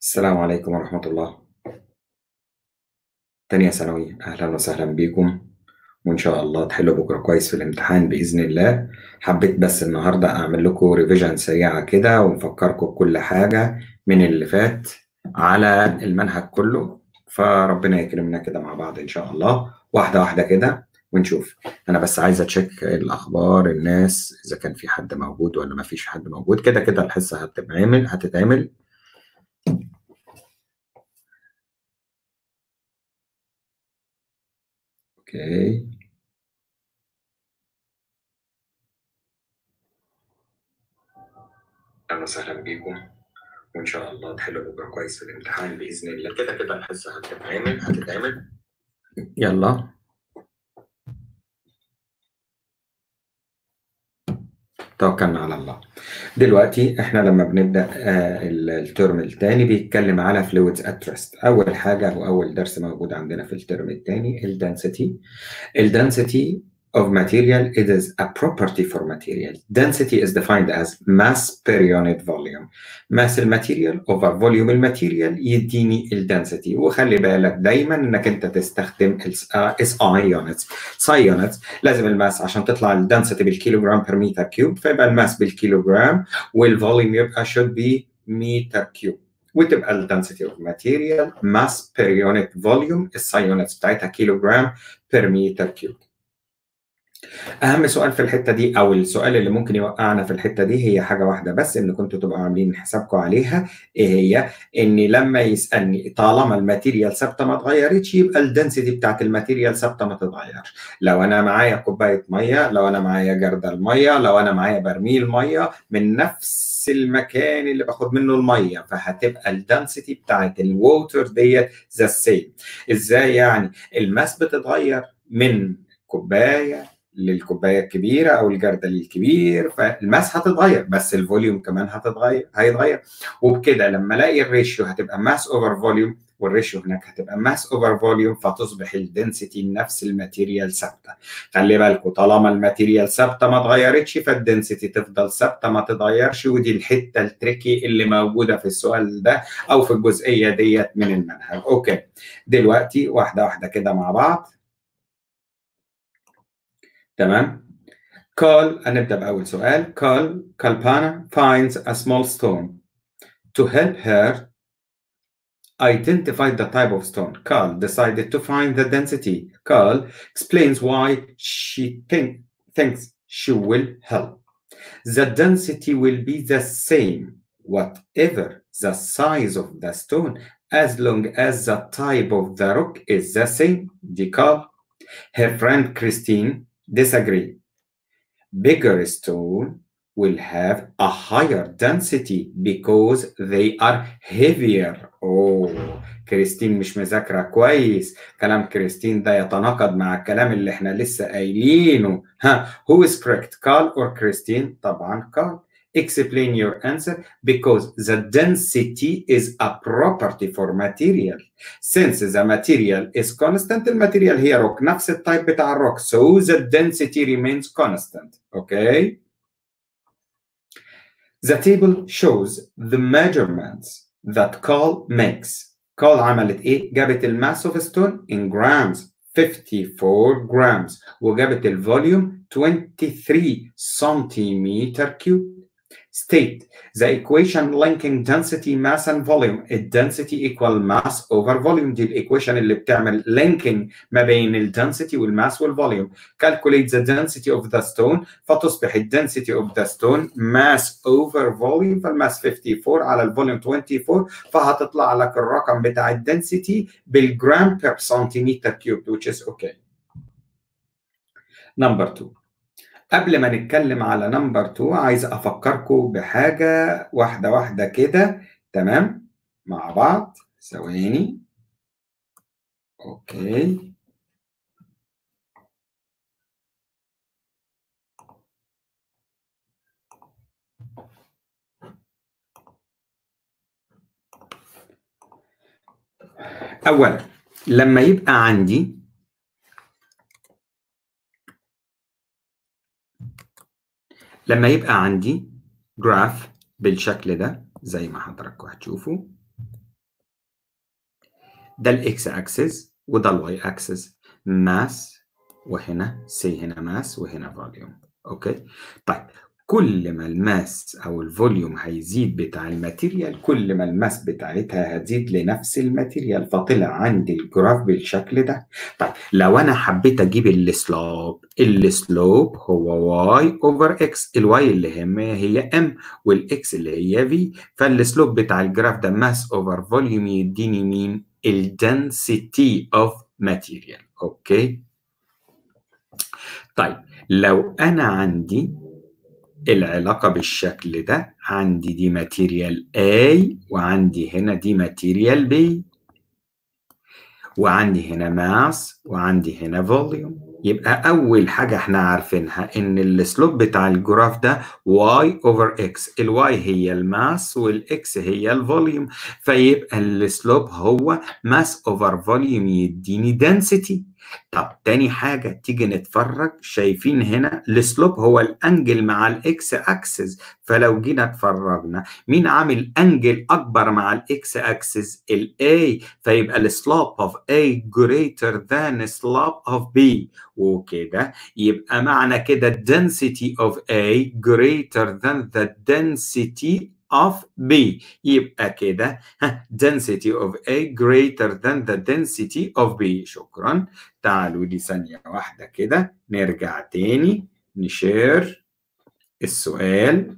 السلام عليكم ورحمة الله تانية ثانوي أهلا وسهلا بيكم وإن شاء الله تحلوا بكرة كويس في الامتحان بإذن الله حبيت بس النهاردة أعمل لكم ريفيجن سريعة كده ونفكركم بكل حاجة من اللي فات على المنهج كله فربنا يكرمنا كده مع بعض إن شاء الله واحدة واحدة كده ونشوف أنا بس عايز أتشيك الأخبار الناس إذا كان في حد موجود ولا ما فيش حد موجود كده كده الحصة هتتعمل هتتعمل اوكي اهلا وسهلا بيكم وان شاء الله تحلوا بكره كويس في الامتحان باذن الله كده كده الحصه هتتعمل هتتعمل يلا توكلنا على الله دلوقتي احنا لما بنبدا آه الترم الثاني بيتكلم على فلويدز ات ريست اول حاجه واول درس موجود عندنا في الترم الثاني الدنسيتي الدنسيتي of material it is a property for material density is defined as mass per unit volume mass الماتيريال over volume الماتيريال يديني الدنسيتي وخلي بالك دايما انك انت تستخدم اس اي يونتس ساي يونتس لازم الماس عشان تطلع الدنسيتي بالكيلوغرام بير متر كيوب فيبقى الماس بالكيلوغرام والفوليوم يبقى should be متر كيوب وتبقى الدنسيتي اوف ماتيريال ماس بير يونت فوليوم الساي يونتس بتاعتها كيلوغرام بير متر كيوب اهم سؤال في الحته دي او السؤال اللي ممكن يوقعنا في الحته دي هي حاجه واحده بس ان كنتوا تبقوا عاملين حسابكم عليها ايه هي ان لما يسالني طالما الماتيريال ثابته ما اتغيرتش يبقى الدنسيتي بتاعت الماتيريال ثابته ما تتغيرش لو انا معايا كوبايه ميه لو انا معايا جردل ميه لو انا معايا برميل ميه من نفس المكان اللي باخد منه الميه فهتبقى الدنسيتي بتاعت الووتر ديت ذا سيم ازاي يعني الماس بتتغير من كوبايه للكوبايه الكبيره او الجردل الكبير فالماس هتتغير بس الفوليوم كمان هتتغير هيتغير وبكده لما الاقي الريشيو هتبقى ماس اوفر فوليوم والريشيو هناك هتبقى ماس اوفر فوليوم فتصبح الدنسيتي نفس الماتيريال ثابته خلي بالكم طالما الماتيريال ثابته ما اتغيرتش فالدنسيتي تفضل ثابته ما تتغيرش ودي الحته التريكي اللي موجوده في السؤال ده او في الجزئيه ديت من المنهج اوكي دلوقتي واحده واحده كده مع بعض تمام كول هنبدا باول سؤال كول كالبانا finds a small stone to help her identify the type of stone Carl decided to find the density Carl explains why she think, thinks she will help the density will be the same whatever the size of the stone as long as the type of the rock is the same دي Carl her friend Christine disagree. Bigger stone will have a higher density because they are heavier. أوه كريستين مش مذاكرة كويس كلام كريستين ده يتناقض مع الكلام اللي احنا لسه قايلينه ها who is correct Carl or كريستين طبعا Carl explain your answer because the density is a property for material since the material is constant الماتيريال هي روك نفس التايب بتاع الروك so the density remains constant okay the table shows the measurements that Carl makes Carl عملت ايه جابت الماس اوف ستون in grams 54 grams وجابت الفوليوم 23 سنتيمتر كيوب state the equation linking density mass and volume density equal mass over volume دي الايكويشن اللي بتعمل linking ما بين ال density والماس والvolume calculate the density of the stone فتصبح ال density of the stone mass over volume فالماس 54 على الفوليوم 24 فهتطلع لك الرقم بتاع ال density بالجرام per centimeter cubed which is okay number 2 قبل ما نتكلم على نمبر 2 عايز افكركم بحاجه واحده واحده كده تمام مع بعض ثواني اوكي اولا لما يبقى عندي لما يبقى عندي جراف بالشكل ده زي ما حضراتكم هتشوفوا ده الاكس اكسس وده الواي اكسس ماس وهنا سي هنا ماس وهنا فوليوم اوكي طيب كل ما الماس او الفوليوم هيزيد بتاع الماتيريال كل ما الماس بتاعتها هتزيد لنفس الماتيريال فطلع عندي الجراف بالشكل ده طيب لو انا حبيت اجيب السلوب السلوب هو واي اوفر اكس الواي اللي هم هي ام والاكس اللي هي في فالسلوب بتاع الجراف ده ماس اوفر فوليوم يديني مين الدنسيتي اوف ماتيريال اوكي طيب لو انا عندي العلاقة بالشكل ده عندي دي ماتيريال A وعندي هنا دي ماتيريال B وعندي هنا ماس وعندي هنا فوليوم يبقى أول حاجة احنا عارفينها إن السلوب بتاع الجراف ده y over x الواي هي الماس والإكس هي الفوليوم فيبقى السلوب هو ماس over فوليوم يديني density طب تاني حاجة تيجي نتفرج شايفين هنا السلوب هو الانجل مع الاكس اكسس فلو جينا اتفرجنا مين عامل انجل اكبر مع الاكس اكسس الاي فيبقى السلوب of A greater than slope of B وكده يبقى معنى كده density of A greater than the density of B يبقى كده density of A greater than the density of B شكرا تعالوا لي ثانية واحدة كده نرجع تاني نشير السؤال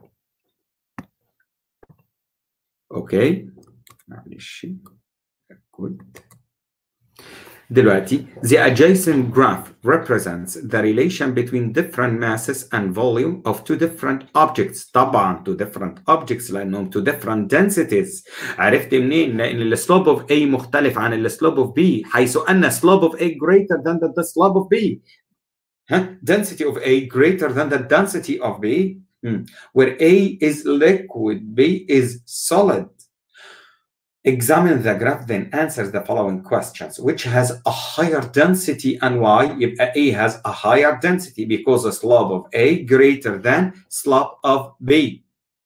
اوكي معلش كود دلوقتي the adjacent graph represents the relation between different masses and volume of two different objects طبعا two different objects لانهم two different densities عرفت منين لان السلوب of A مختلف عن السلوب of B حيث ان slope of A greater than the slope of B ها density of A greater than the density of B hmm. where A is liquid B is solid Examine the graph, then answers the following questions. Which has a higher density and why? يبقى A has a higher density because the slope of A greater than slope of B.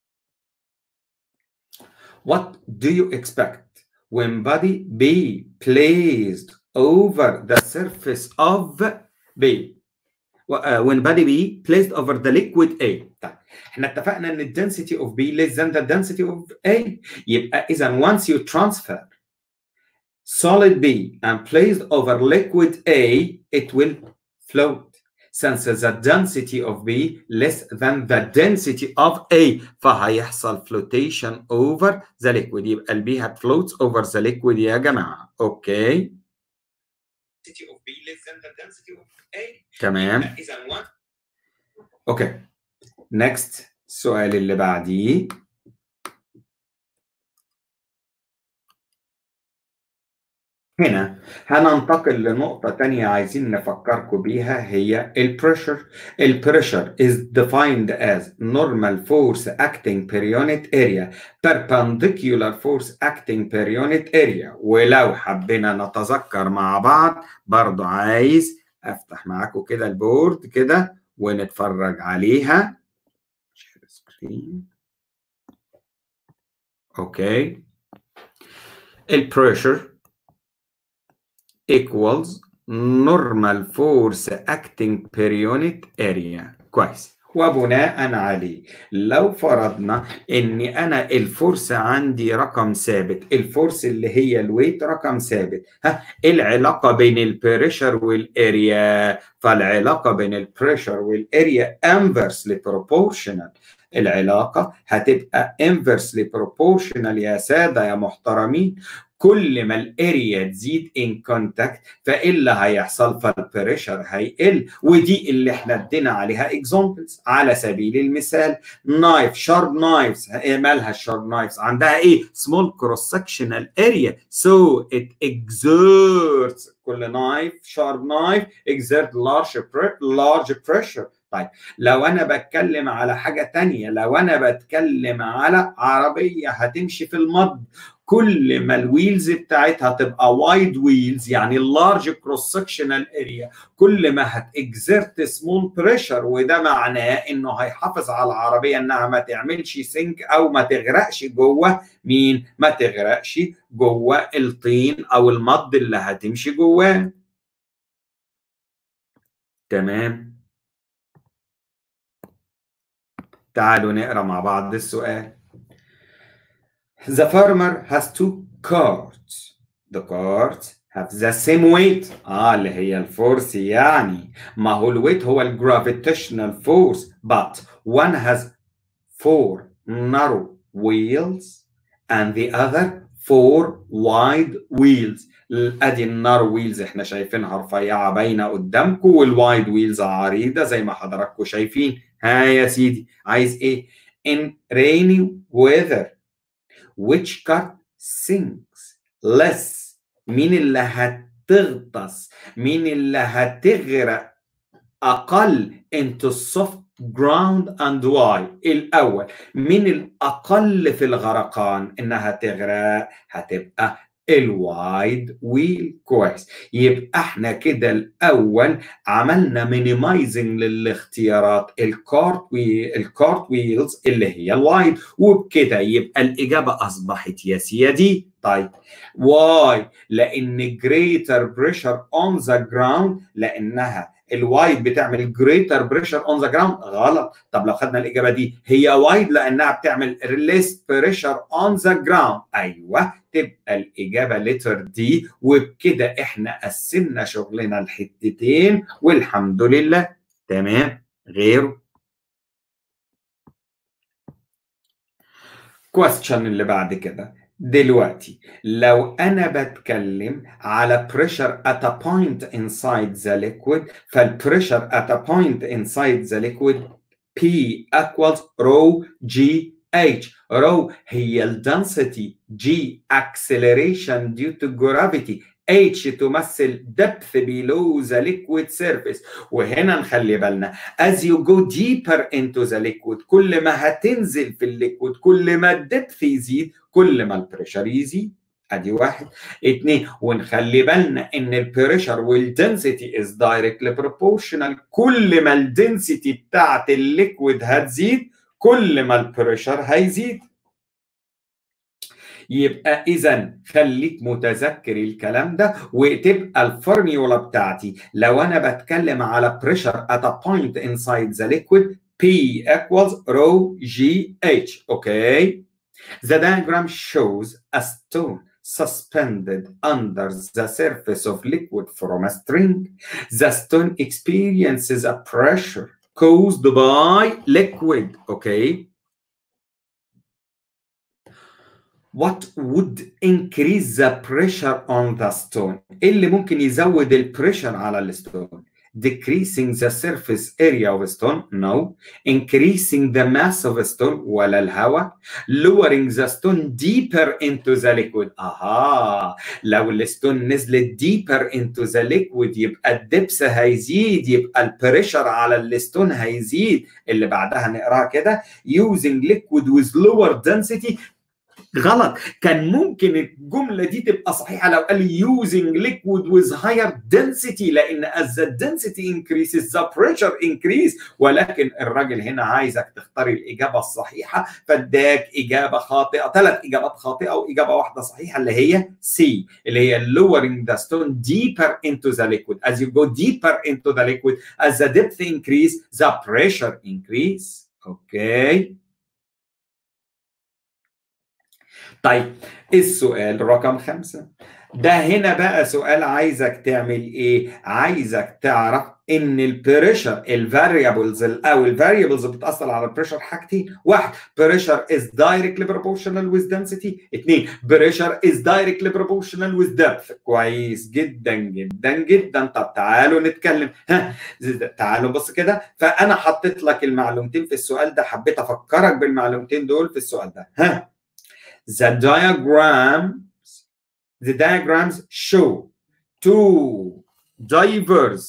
What do you expect when body B placed over the surface of B? Uh, when body B placed over the liquid A. طيب احنا اتفقنا ان الدنسيتي اوف B less than the density of A يبقى اذا once you transfer solid B and placed over liquid A it will float since the density of B less than the density of A فهيحصل flotation over the liquid يبقى ال B هتفلوتس over the liquid يا جماعة اوكي density of B less than the density of A تمام اذا اوكي next السؤال اللي بعديه هنا هننتقل لنقطة تانية عايزين نفكركم بيها هي البريشر البريشر is defined as normal force acting per unit area perpendicular force acting per unit area ولو حبينا نتذكر مع بعض برضو عايز افتح معاكم كده البورد كده ونتفرج عليها اوكي البريشر equals normal force acting per unit area كويس وبناء عليه لو فرضنا ان انا الفورس عندي رقم ثابت الفورس اللي هي الويت رقم ثابت ها العلاقه بين البريشر والاريا فالعلاقه بين البريشر والاريا انفرسلي بروبورشنال العلاقه هتبقى انفرسلي بروبورشنال يا ساده يا محترمين كل ما الاريا تزيد ان كونتاكت فايه اللي هيحصل فالبريشر هيقل ودي اللي احنا ادينا عليها اكزامبلز على سبيل المثال نايف شارب نايفز مالها الشارب نايفز عندها ايه سمول كروس سكشنال اريا سو ات اكزerts كل نايف شارب نايف exert large large pressure طيب لو انا بتكلم على حاجه تانية لو انا بتكلم على عربيه هتمشي في المض كل ما الويلز بتاعتها تبقى وايد ويلز يعني اللارج كروس سكشنال اريا كل ما هتكزرت سمول بريشر وده معناه انه هيحافظ على العربيه انها ما تعملش سنك او ما تغرقش جوه مين ما تغرقش جوه الطين او المض اللي هتمشي جواه تمام تعالوا نقرا مع بعض السؤال The farmer has two carts. The carts have the same weight. اه اللي هي الفورس يعني ما هو الويت هو الجرافيتيشنال فورس but one has four narrow wheels and the other four wide wheels ادي النار ويلز احنا شايفينها رفيعه باينه قدامكم والوايد ويلز عريضه زي ما حضراتكم شايفين ها يا سيدي عايز ايه in rainy weather which cut sinks less مين اللي هتغطس مين اللي هتغرق اقل into soft ground and why الاول مين الاقل في الغرقان انها تغرق هتبقى الوايد ويل كويس يبقى احنا كده الاول عملنا مينيمايزنج للاختيارات الكارت وي الكارت ويلز اللي هي الوايد وبكده يبقى الاجابه اصبحت يا سيدي طيب واي لان greater pressure on the ground لانها الوايد بتعمل greater pressure on the ground غلط طب لو خدنا الاجابه دي هي وايد لانها بتعمل less pressure on the ground ايوه تبقى الاجابه لتر دي وبكده احنا قسمنا شغلنا لحتتين والحمد لله تمام غيره question اللي بعد كده دلوقتي لو انا بتكلم على pressure at a point inside the liquid فالpressure at a point inside the liquid P equals rho G H rho هي ال density G acceleration due to gravity H تمثل depth below the liquid surface وهنا نخلي بالنا as you go deeper into the liquid كل ما هتنزل في الليكويد كل ما الدبث يزيد كل ما البريشر يزيد ادي واحد اتنين ونخلي بالنا ان البريشر والدنسيتي از دايركتلي بروبورشنال كل ما الدنسيتي بتاعت الليكويد هتزيد كل ما البريشر هيزيد يبقى اذا خليك متذكر الكلام ده وتبقى الفورميولا بتاعتي لو انا بتكلم على pressure at a point inside the liquid P equals rho G H okay the diagram shows a stone suspended under the surface of liquid from a string the stone experiences a pressure caused by liquid okay what would increase the pressure on the stone ايه اللي ممكن يزود البريشر على الستون decreasing the surface area of stone no increasing the mass of stone ولا الهواء lowering the stone deeper into the liquid اها لو الستون نزلت deeper into the liquid يبقى الدبس هيزيد يبقى البريشر على الستون هيزيد اللي بعدها نقراها كده using liquid with lower density غلط كان ممكن الجملة دي تبقى صحيحة لو قال using liquid with higher density لأن as the density increases the pressure increase ولكن الراجل هنا عايزك تختار الإجابة الصحيحة فاداك إجابة خاطئة ثلاث إجابات خاطئة وإجابة واحدة صحيحة اللي هي C اللي هي lowering the stone deeper into the liquid as you go deeper into the liquid as the depth increase the pressure increase okay طيب السؤال رقم خمسة ده هنا بقى سؤال عايزك تعمل ايه عايزك تعرف ان البريشر الفاريبلز او الفاريبلز بتاثر على البريشر حاجتين واحد بريشر از دايركتلي بروبورشنال ويز دنسيتي اثنين بريشر از دايركتلي بروبورشنال ويز دبث كويس جدا جدا جدا طب تعالوا نتكلم ها تعالوا بص كده فانا حطيت لك المعلومتين في السؤال ده حبيت افكرك بالمعلومتين دول في السؤال ده ها the diagrams the diagrams show two divers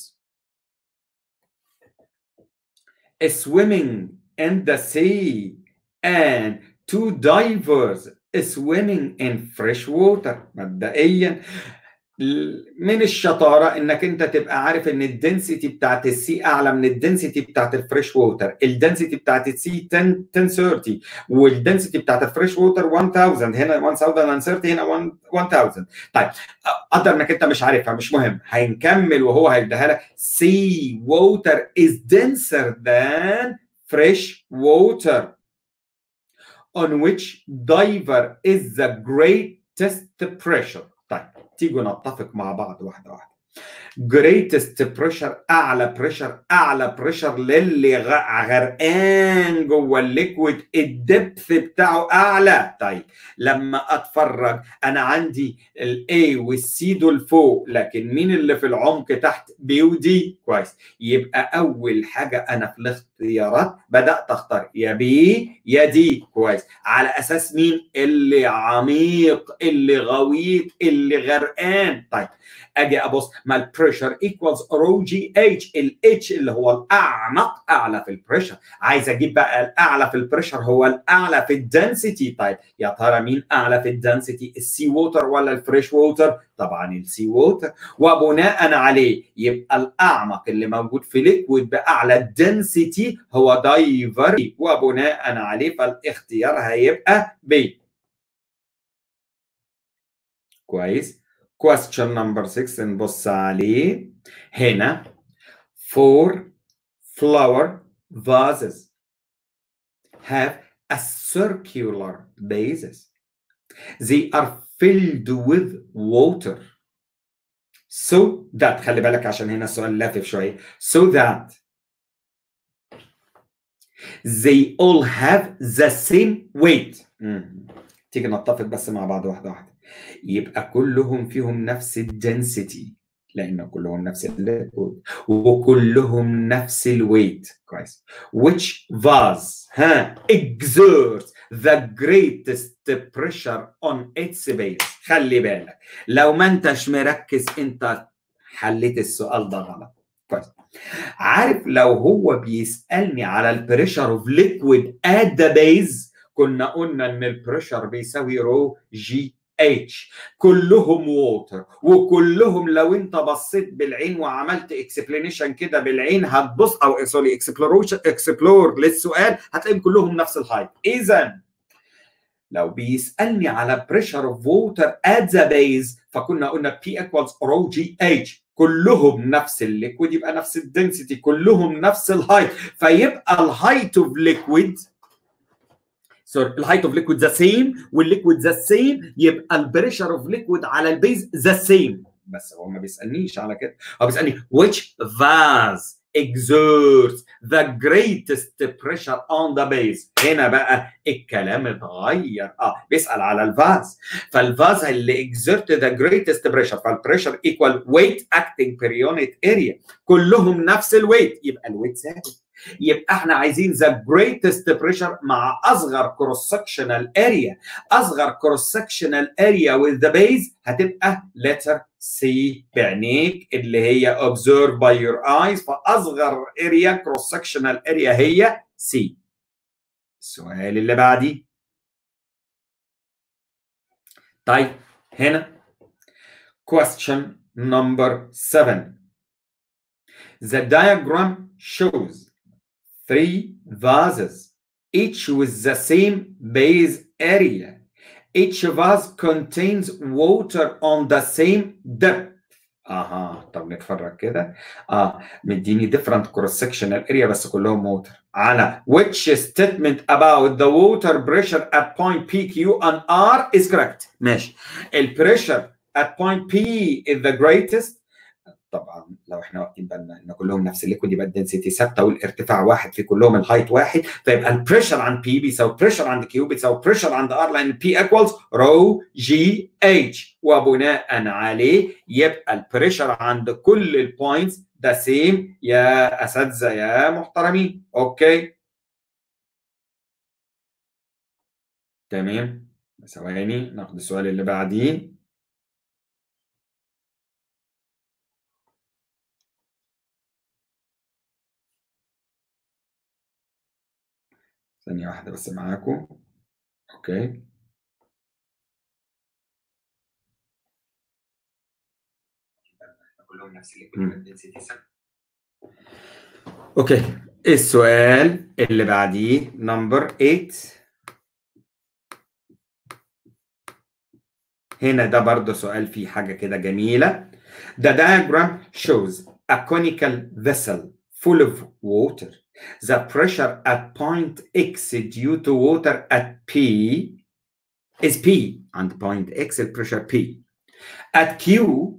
swimming in the sea and two divers swimming in fresh water مبدئيا من الشطاره انك انت تبقى عارف ان الدنسيتي بتاعت السي اعلى من الدنسيتي بتاعت الفريش ووتر الدنسيتي بتاعت السي 10 1030 والدنسيتي بتاعت الفريش ووتر 1000 هنا 1030 هنا 1000 طيب قدر انك انت مش عارفها مش مهم هنكمل وهو هيديها لك سي ووتر is denser than fresh water on which diver is the greatest pressure طيب تيجوا نتفق مع بعض واحده واحده greatest pressure اعلى بريشر اعلى بريشر للي غرقان جوه الليكويد الدبث بتاعه اعلى طيب لما اتفرج انا عندي الاي والسي دول فوق لكن مين اللي في العمق تحت بي ودي كويس يبقى اول حاجه انا في الاختيارات بدات اختار يا بي يا دي كويس على اساس مين اللي عميق اللي غويط اللي غرقان طيب اجي ابص ما البريشر ايكوالز رو جي اتش الاتش اللي هو الاعمق اعلى في البريشر عايز اجيب بقى الاعلى في البريشر هو الاعلى في الدنسيتي طيب يا ترى مين اعلى في الدنسيتي السي ووتر ولا الفريش ووتر طبعا السي ووتر وبناء عليه يبقى الاعمق اللي موجود في ليكويد باعلى الدنسيتي هو دايفر وبناء عليه فالاختيار هيبقى بي كويس question number 6 نبص عليه هنا four flower vases have a circular basis they are filled with water so that خلي بالك عشان هنا السؤال لافف شويه so that they all have the same weight مم. تيجي نتفق بس مع بعض واحده واحده يبقى كلهم فيهم نفس الدنسيتي لان كلهم نفس الليكويد وكلهم نفس الويت كويس which vase ها exerts the greatest pressure on its base خلي بالك لو ما انتش مركز انت حليت السؤال ده غلط كويس عارف لو هو بيسالني على البريشر اوف ليكويد ات ذا بيز كنا قلنا ان البريشر بيساوي رو جي اتش كلهم ووتر وكلهم لو انت بصيت بالعين وعملت اكسبلانيشن كده بالعين هتبص او سوري اكسبلوروشن اكسبلور للسؤال هتلاقيهم كلهم نفس الهايت اذا لو بيسالني على بريشر اوف ووتر ات ذا بيز فكنا قلنا بي ايكوالز رو جي اتش كلهم نفس الليكويد يبقى نفس الدنسيتي كلهم نفس الهايت فيبقى الهايت اوف ليكويد سوري الهايت اوف ليكويد ذا سيم والليكويد ذا سيم يبقى البريشر اوف ليكويد على البيز ذا سيم بس هو ما بيسالنيش على كده هو بيسالني which vase exerts the greatest pressure on the base هنا بقى الكلام اتغير اه بيسال على الفاز فالفاز اللي exert the greatest pressure فالبريشر equal weight acting per unit area كلهم نفس الويت يبقى الويت ثابت يبقى احنا عايزين ذا جريتست بريشر مع اصغر كروس سكشنال اريا اصغر كروس سكشنال اريا with the base هتبقى letter C بعينيك اللي هي observe by your eyes فاصغر اريا كروس سكشنال اريا هي C السؤال اللي بعديه طيب هنا question number 7 The diagram shows three vases, each with the same base area. Each vase contains water on the same depth. اها طب نتفرج كده اه مديني different cross sectional area بس كلهم water على which statement about the water pressure at point P, Q and R is correct ماشي البريشر at point P is the greatest طبعا لو احنا واخدين بالنا ان كلهم نفس الليكويد يبقى الدنسيتي ثابته والارتفاع واحد في كلهم الهايت واحد فيبقى البريشر عند بي بيساوي بريشر عند كيو بيساوي بريشر عند ار لان بي ايكوالز رو جي اتش وبناء عليه يبقى البريشر عند كل البوينتس ده سيم يا اساتذه يا محترمين اوكي تمام ثواني ناخد السؤال اللي بعديه ثانية واحدة بس معاكم اوكي كلهم نفس الدنسيتي اوكي السؤال اللي بعديه نمبر 8 هنا ده برضه سؤال فيه حاجة كده جميلة. The diagram shows a conical vessel full of water. The pressure at point X due to water at P is P and point X is pressure P. At Q,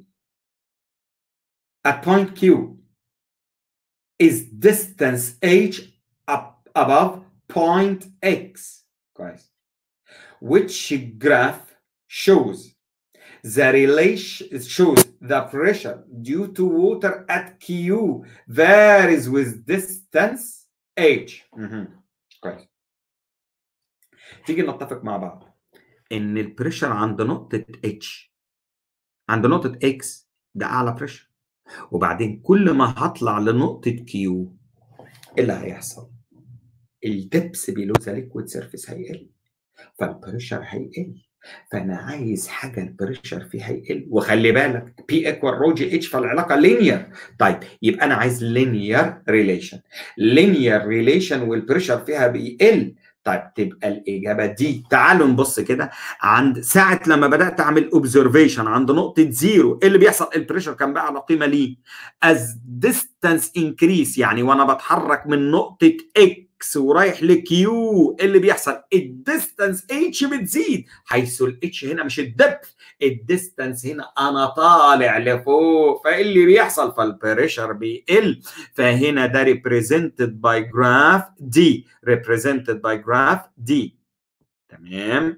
at point Q is distance H up above point X. كويس. Which graph shows the relation shows the pressure due to water at Q varies with distance H. مهم. كويس. تيجي نتفق مع بعض ان البريشر عند نقطة H عند نقطة X ده أعلى بريشر وبعدين كل ما هطلع لنقطة Q ايه اللي هيحصل؟ الدبس بيلو ذا ليكويد سيرفيس هيقل فالبريشر هيقل فانا عايز حاجه البريشر فيها يقل وخلي بالك بي ايكوال رو جي اتش فالعلاقه لينير طيب يبقى انا عايز لينير ريليشن لينير ريليشن والبريشر فيها بيقل طيب تبقى الاجابه دي تعالوا نبص كده عند ساعه لما بدات اعمل اوبزرفيشن عند نقطه زيرو ايه اللي بيحصل البريشر كان بقى على قيمه ليه از ديستانس انكريس يعني وانا بتحرك من نقطه اكس ورايح لكيو اللي بيحصل الديستانس اتش بتزيد حيث الاتش هنا مش الدبث الديستانس هنا انا طالع لفوق فايه اللي بيحصل فالبريشر بيقل فهنا ده represented by graph D represented by graph D تمام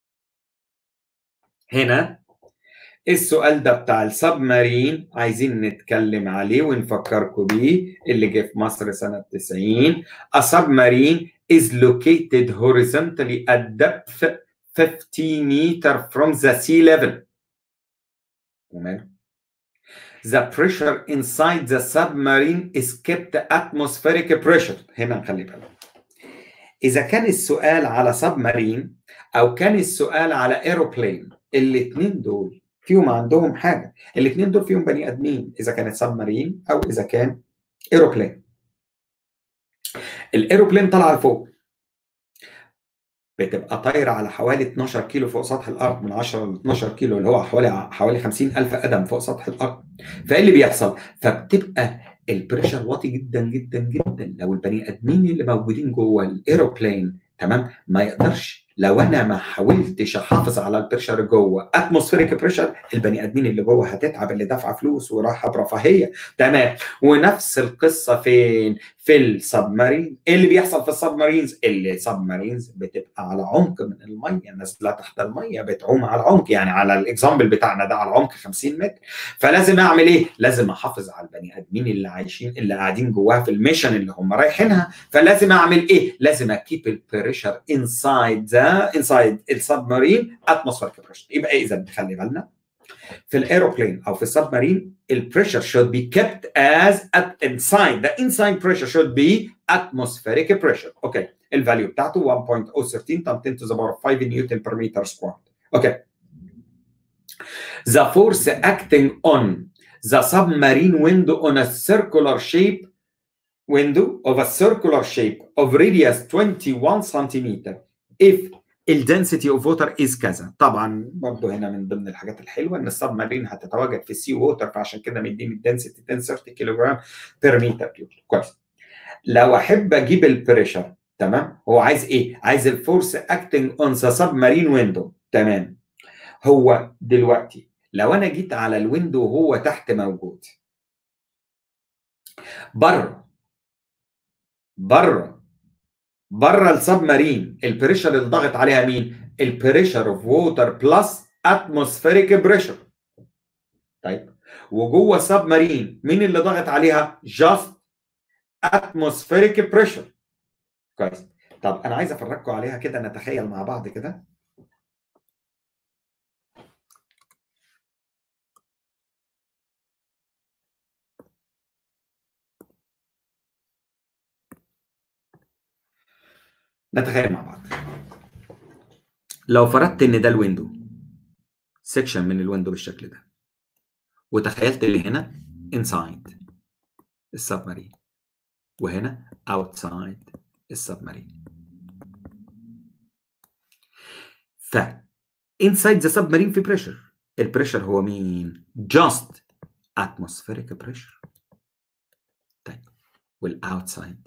هنا السؤال ده بتاع السبمارين عايزين نتكلم عليه ونفكركم بيه اللي جه في مصر سنة 90 A submarine is located horizontally at depth 50 meter from the sea level تمام The pressure inside the submarine is kept atmospheric pressure هنا نخلي بالك إذا كان السؤال على سبمارين أو كان السؤال على ايروبلين الاثنين دول فيهم عندهم حاجه الاثنين دول فيهم بني ادمين اذا كانت سبمارين او اذا كان ايروبلين الايروبلين طالعه لفوق بتبقى طايره على حوالي 12 كيلو فوق سطح الارض من 10 ل 12 كيلو اللي هو حوالي حوالي 50 الف قدم فوق سطح الارض فايه اللي بيحصل فبتبقى البريشر واطي جدا جدا جدا لو البني ادمين اللي موجودين جوه الايروبلين تمام ما يقدرش لو انا ما حاولتش احافظ على البريشر جوه اتموسفيريك بريشر البني ادمين اللي جوه هتتعب اللي دافعه فلوس وراحه برفاهيه تمام ونفس القصه فين في السبمارين ايه اللي بيحصل في السبمارينز السبمارينز بتبقى على عمق من الميه نازله تحت الميه بتعوم على عمق يعني على الاكزامبل بتاعنا ده على عمق 50 متر فلازم اعمل ايه لازم احافظ على البني ادمين اللي عايشين اللي قاعدين جواها في الميشن اللي هم رايحينها فلازم اعمل ايه لازم اكيب البريشر انسايد ذا انسايد السبمارين اتموسفيريك بريشر يبقى ايه اذا خلي بالنا في الايروبلين او في السبمارين البريشر should be kept as at inside the inside pressure should be atmospheric pressure اوكي الفاليو بتاعته 1.013 times 10 to the power 5 نيوتن per meter squared اوكي the force acting on the submarine window on a circular shape window of a circular shape of radius 21 centimeter if الدنسيتي اوف ووتر از كذا طبعا برضه هنا من ضمن الحاجات الحلوه ان السب مارين هتتواجد في السي ووتر فعشان كده مديني الدنسيتي 10 30 كيلو جرام بير متر كيوب كويس لو احب اجيب البريشر تمام هو عايز ايه عايز الفورس اكتنج اون ذا سب مارين ويندو تمام هو دلوقتي لو انا جيت على الويندو وهو تحت موجود بره بره بره السب مارين البريشر اللي ضاغط عليها مين؟ البريشر اوف ووتر بلس اتموسفيريك بريشر. طيب وجوه السب مارين مين اللي ضاغط عليها؟ جاست اتموسفيريك بريشر. كويس. طب انا عايز افرجكم عليها كده نتخيل مع بعض كده. نتخيل مع بعض لو فرضت ان ده الويندو سيكشن من الويندو بالشكل ده وتخيلت اللي هنا inside السبمارين وهنا outside السبمارين ف inside the submarine في pressure البريشر هو مين؟ just atmospheric pressure طيب والاوتسايد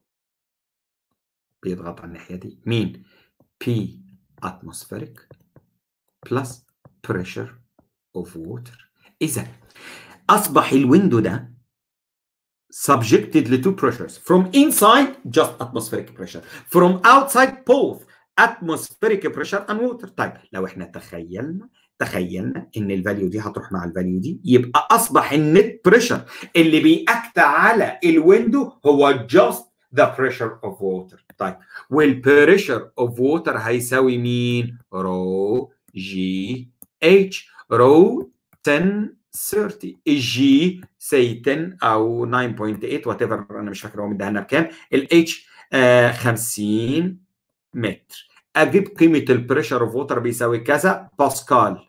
بيضغط على الناحيه دي مين؟ P atmospheric plus pressure of water اذا اصبح الويندو ده subjected ل two pressures from inside just atmospheric pressure from outside both atmospheric pressure and water طيب لو احنا تخيلنا تخيلنا ان الفاليو دي هتروح مع الفاليو دي يبقى اصبح النت بريشر اللي بيأكت على الويندو هو just the pressure of water طيب والبريشر of water هيساوي مين رو جي اتش رو 10 30 الجي سي 10 او 9.8 وات ايفر انا مش فاكر هو مديها لنا بكام الاتش 50 متر اجيب قيمه البريشر اوف ووتر بيساوي كذا باسكال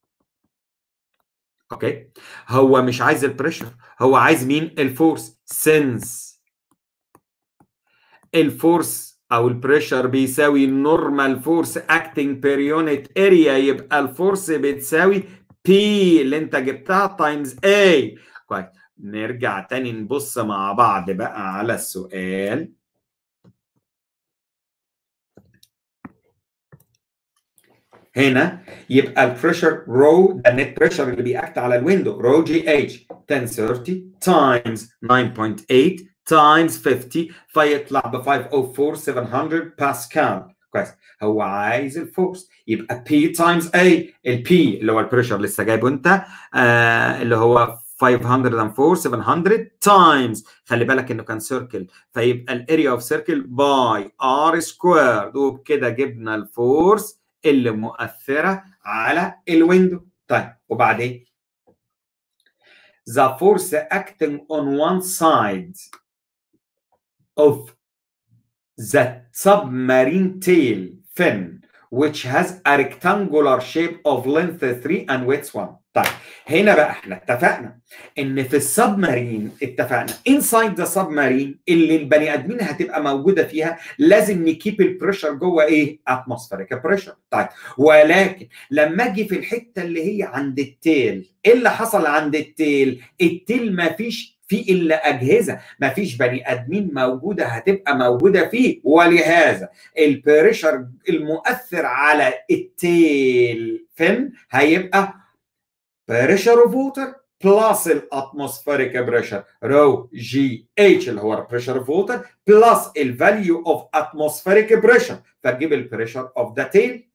اوكي هو مش عايز البريشر هو عايز مين الفورس سنس الفورس او البريشر بيساوي نورمال فورس اكتنج بير يونت اريا يبقى الفورس بتساوي بي اللي انت جبتها تايمز اي كويس نرجع تاني نبص مع بعض بقى على السؤال هنا يبقى البريشر رو ده النت بريشر اللي بيأكت على الويندو رو جي اتش 1030 تايمز 9.8 تايمز 50 فيطلع ب 504 700 باسكال كويس هو عايز الفورس يبقى بي تايمز اي البي اللي هو البريشر لسه جايبه انت آه اللي هو 504 700 تايمز خلي بالك انه كان سيركل فيبقى الاريا اوف سيركل باي ار سكوير وبكده جبنا الفورس اللي مؤثره على الويندو طيب وبعدين the force acting on one side of the submarine tail fin which has a rectangular shape of length 3 and width 1 طيب هنا بقى احنا اتفقنا ان في السبمارين اتفقنا انسايد ذا سبمارين اللي البني ادمين هتبقى موجوده فيها لازم نكيب البريشر جوه ايه؟ اتموسفيريك بريشر طيب ولكن لما اجي في الحته اللي هي عند التيل ايه اللي حصل عند التيل؟ التيل ما فيش فيه الا اجهزه ما فيش بني ادمين موجوده هتبقى موجوده فيه ولهذا البريشر المؤثر على التيل فين هيبقى pressure of water plus الاتموسفيريك بريشر رو جي اتش اللي هو البريشر اوف ووتر بلس الفاليو اوف اتموسفيريك بريشر فتجيب البريشر اوف ذا تيل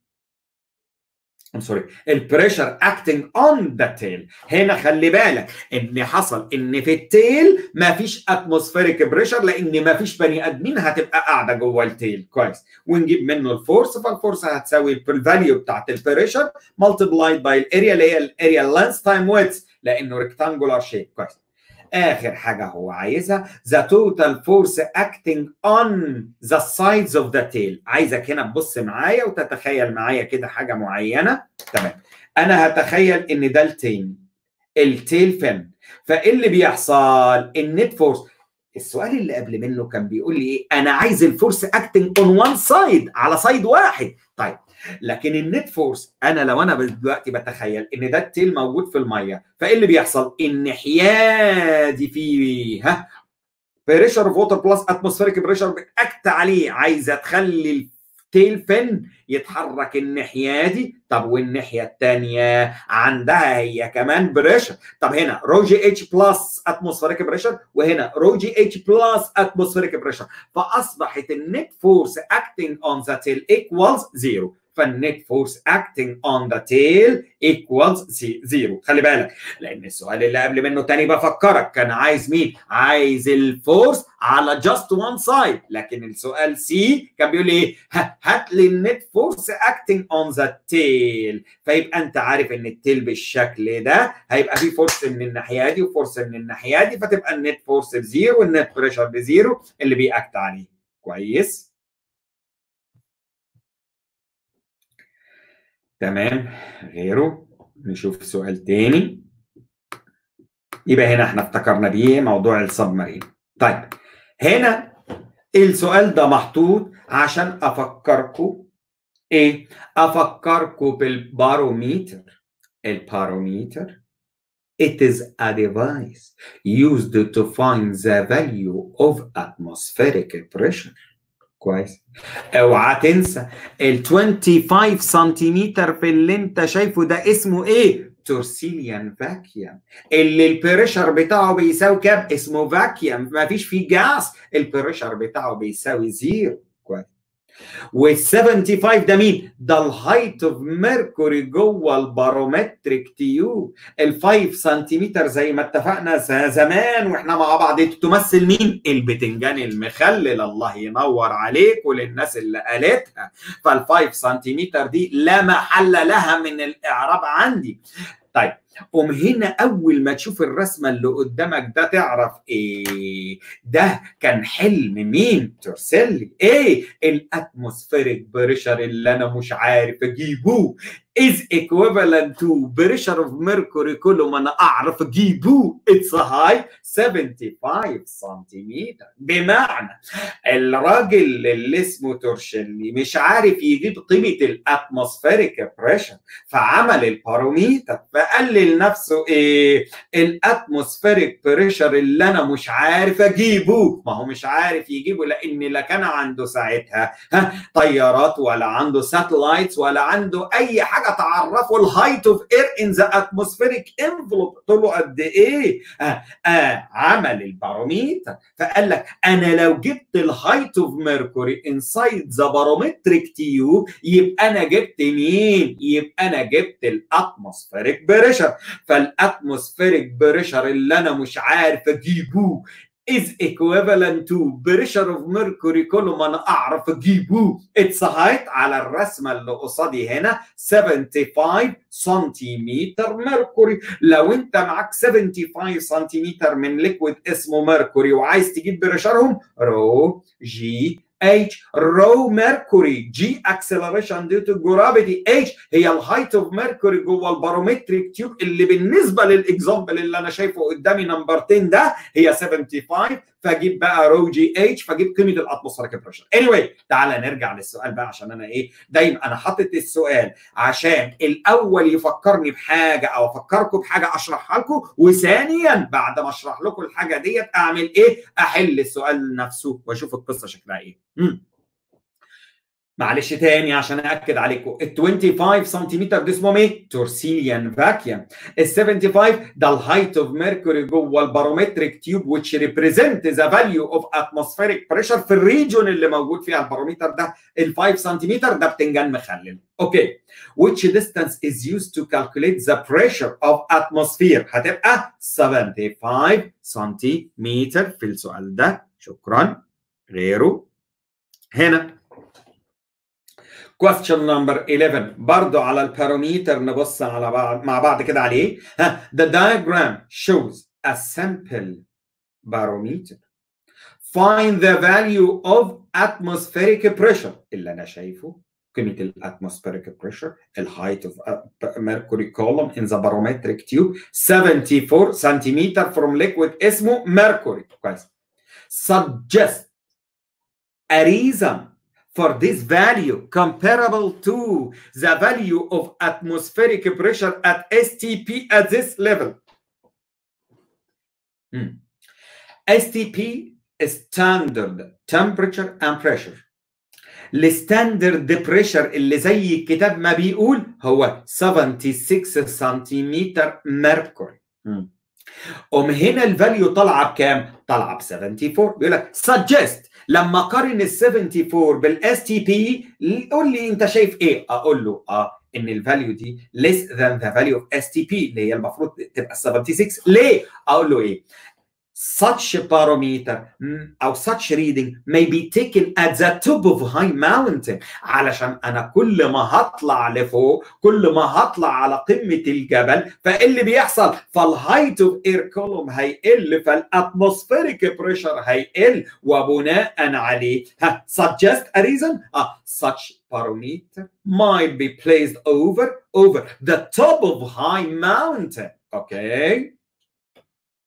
I'm sorry البريشر acting on the tail هنا خلي بالك ان حصل ان في التيل ما فيش اتموسفيريك بريشر لان ما فيش بني ادمين هتبقى قاعده جوه التيل كويس ونجيب منه الفورس فالفورس هتساوي الفاليو بتاعت البريشر ملتبلايد باي الاريا اللي هي الاريا لانس تايم ويدث لانه ريكتانجولار شيب كويس اخر حاجه هو عايزها the total force acting on the sides of the tail عايزك هنا تبص معايا وتتخيل معايا كده حاجه معينه تمام انا هتخيل ان ده التيل التيل فين فايه اللي بيحصل النت فورس السؤال اللي قبل منه كان بيقول لي ايه انا عايز الفورس اكتنج اون وان سايد على سايد واحد طيب لكن النت فورس انا لو انا دلوقتي بتخيل ان ده التيل موجود في الميه فايه اللي بيحصل الناحيه دي فيها بريشر اوف ووتر بلس اتموسفيريك بريشر بتاكت عليه عايزه تخلي التيل فين يتحرك الناحيه دي طب والناحيه الثانيه عندها هي كمان بريشر طب هنا رو جي اتش بلس اتموسفيريك بريشر وهنا رو جي اتش بلس اتموسفيريك بريشر فاصبحت النت فورس اكتنج اون ذا تيل ايكوالز زيرو فالنت فورس اكتنج اون ذا تيل ايكوالز زيرو خلي بالك لان السؤال اللي قبل منه تاني بفكرك كان عايز مين عايز الفورس على جاست وان سايد لكن السؤال سي كان بيقول ايه هات لي النت فورس اكتنج اون ذا تيل فيبقى انت عارف ان التيل بالشكل ده هيبقى فيه فورس من الناحيه دي وفورس من الناحيه دي فتبقى النت فورس بزيرو والنت بريشر بزيرو اللي بيأكت عليه كويس تمام غيره نشوف سؤال تاني يبقى هنا احنا افتكرنا بيه موضوع السبمارين طيب هنا السؤال ده محطوط عشان افكركم ايه افكركم بالباروميتر الباروميتر It is a device used to find the value of atmospheric pressure. كويس اوعى تنسى ال 25 سنتيمتر في اللي انت شايفه ده اسمه ايه؟ تورسيليان فاكيوم اللي البريشر بتاعه بيساوي كام؟ اسمه فاكيوم ما فيش فيه جاس البريشر بتاعه بيساوي زيرو كويس وال 75 ده مين؟ ده الهايت اوف ميركوري جوه البارومتريك تيوب ال 5 سنتيمتر زي ما اتفقنا زمان واحنا مع بعض تمثل مين؟ البتنجان المخلل الله ينور عليك وللناس اللي قالتها فال 5 سنتيمتر دي لا محل لها من الاعراب عندي طيب قوم هنا اول ما تشوف الرسمه اللي قدامك ده تعرف ايه ده كان حلم مين ترسلي ايه الاتموسفيريك بريشر اللي انا مش عارف اجيبه is equivalent to pressure of mercury كل ما انا اعرف اجيبه it's a high 75 سنتيمتر بمعنى الراجل اللي اسمه تورشلي مش عارف يجيب قيمه الاتموسفيريك بريشر فعمل الباروميتر فقال لنفسه ايه الاتموسفيريك بريشر اللي انا مش عارف اجيبه ما هو مش عارف يجيبه لان لا كان عنده ساعتها ها طيارات ولا عنده ساتلايتس ولا عنده اي حاجه تعرفه الهايت اوف اير ان ذا اتموسفيريك انفلوب قلت له قد ايه آه آه عمل الباروميتر فقال لك انا لو جبت الهايت اوف ميركوري انسايد ذا بارومتريك تيوب يبقى انا جبت مين يبقى انا جبت الاتموسفيريك بريشر فالاتموسفيريك بريشر اللي انا مش عارف اجيبه is equivalent to pressure of mercury كل ما انا اعرف اجيبه اتس هايت على الرسمه اللي قصادي هنا 75 سنتيمتر ميركوري لو انت معاك 75 سنتيمتر من ليكويد اسمه ميركوري وعايز تجيب بريشرهم رو جي H رو ميركوري G acceleration due to gravity H هي الهايت اوف ميركوري جوه البارومتريك تيوب اللي بالنسبه للاكزامبل اللي انا شايفه قدامي نمبر 10 ده هي 75 فاجيب بقى رو جي اتش فاجيب قيمه الاتموسفيريك بريشر anyway تعالى نرجع للسؤال بقى عشان انا ايه دايما انا حاطط السؤال عشان الاول يفكرني بحاجه او افكركم بحاجه اشرحها لكم وثانيا بعد ما اشرح لكم الحاجه ديت اعمل ايه احل السؤال نفسه واشوف القصه شكلها ايه مم. معلش تاني عشان اكد عليكم ال 25 سنتيمتر ده اسمهم ايه؟ تورسيليان فاكيوم ال 75 ده الهايت اوف ميركوري جوه البارومتريك تيوب which represent the value of atmospheric pressure في الريجون اللي موجود فيها البارومتر ده ال 5 سنتيمتر ده بتنجان مخلل اوكي which distance is used to calculate the pressure of atmosphere هتبقى 75 سنتيمتر في السؤال ده شكرا غيره هنا question number 11 برضو على الباروميتر نبص على بعض مع بعض كده عليه ها the diagram shows a sample barometer find the value of atmospheric pressure اللي انا شايفه قيمه الاتموسفيريك بريشر الهايت اوف mercury column in the barometric tube 74 سنتيمتر from liquid اسمه mercury كويس suggest a reason for this value comparable to the value of atmospheric pressure at STP at this level. Hmm. STP is standard temperature and pressure. الستاندرد بريشر اللي زي الكتاب ما بيقول هو 76 سنتيمتر ميركوري. قوم هنا الفاليو طالعه بكام؟ طالعه ب 74 بيقول لك suggest لما قارن ال 74 بالاس تي بي قول لي انت شايف ايه؟ اقول له اه ان الفاليو دي less than the value of STP اللي هي المفروض تبقى 76 ليه؟ اقول له ايه؟ such barometer او such reading may be taken at the top of high mountain علشان انا كل ما هطلع لفوق كل ما هطلع على قمه الجبل فايه اللي بيحصل فالهايت اوف اير كولوم هيقل فالاتموسفيريك بريشر هيقل وبناء عليه ها suggest a reason اه such barometer might be placed over over the top of high mountain okay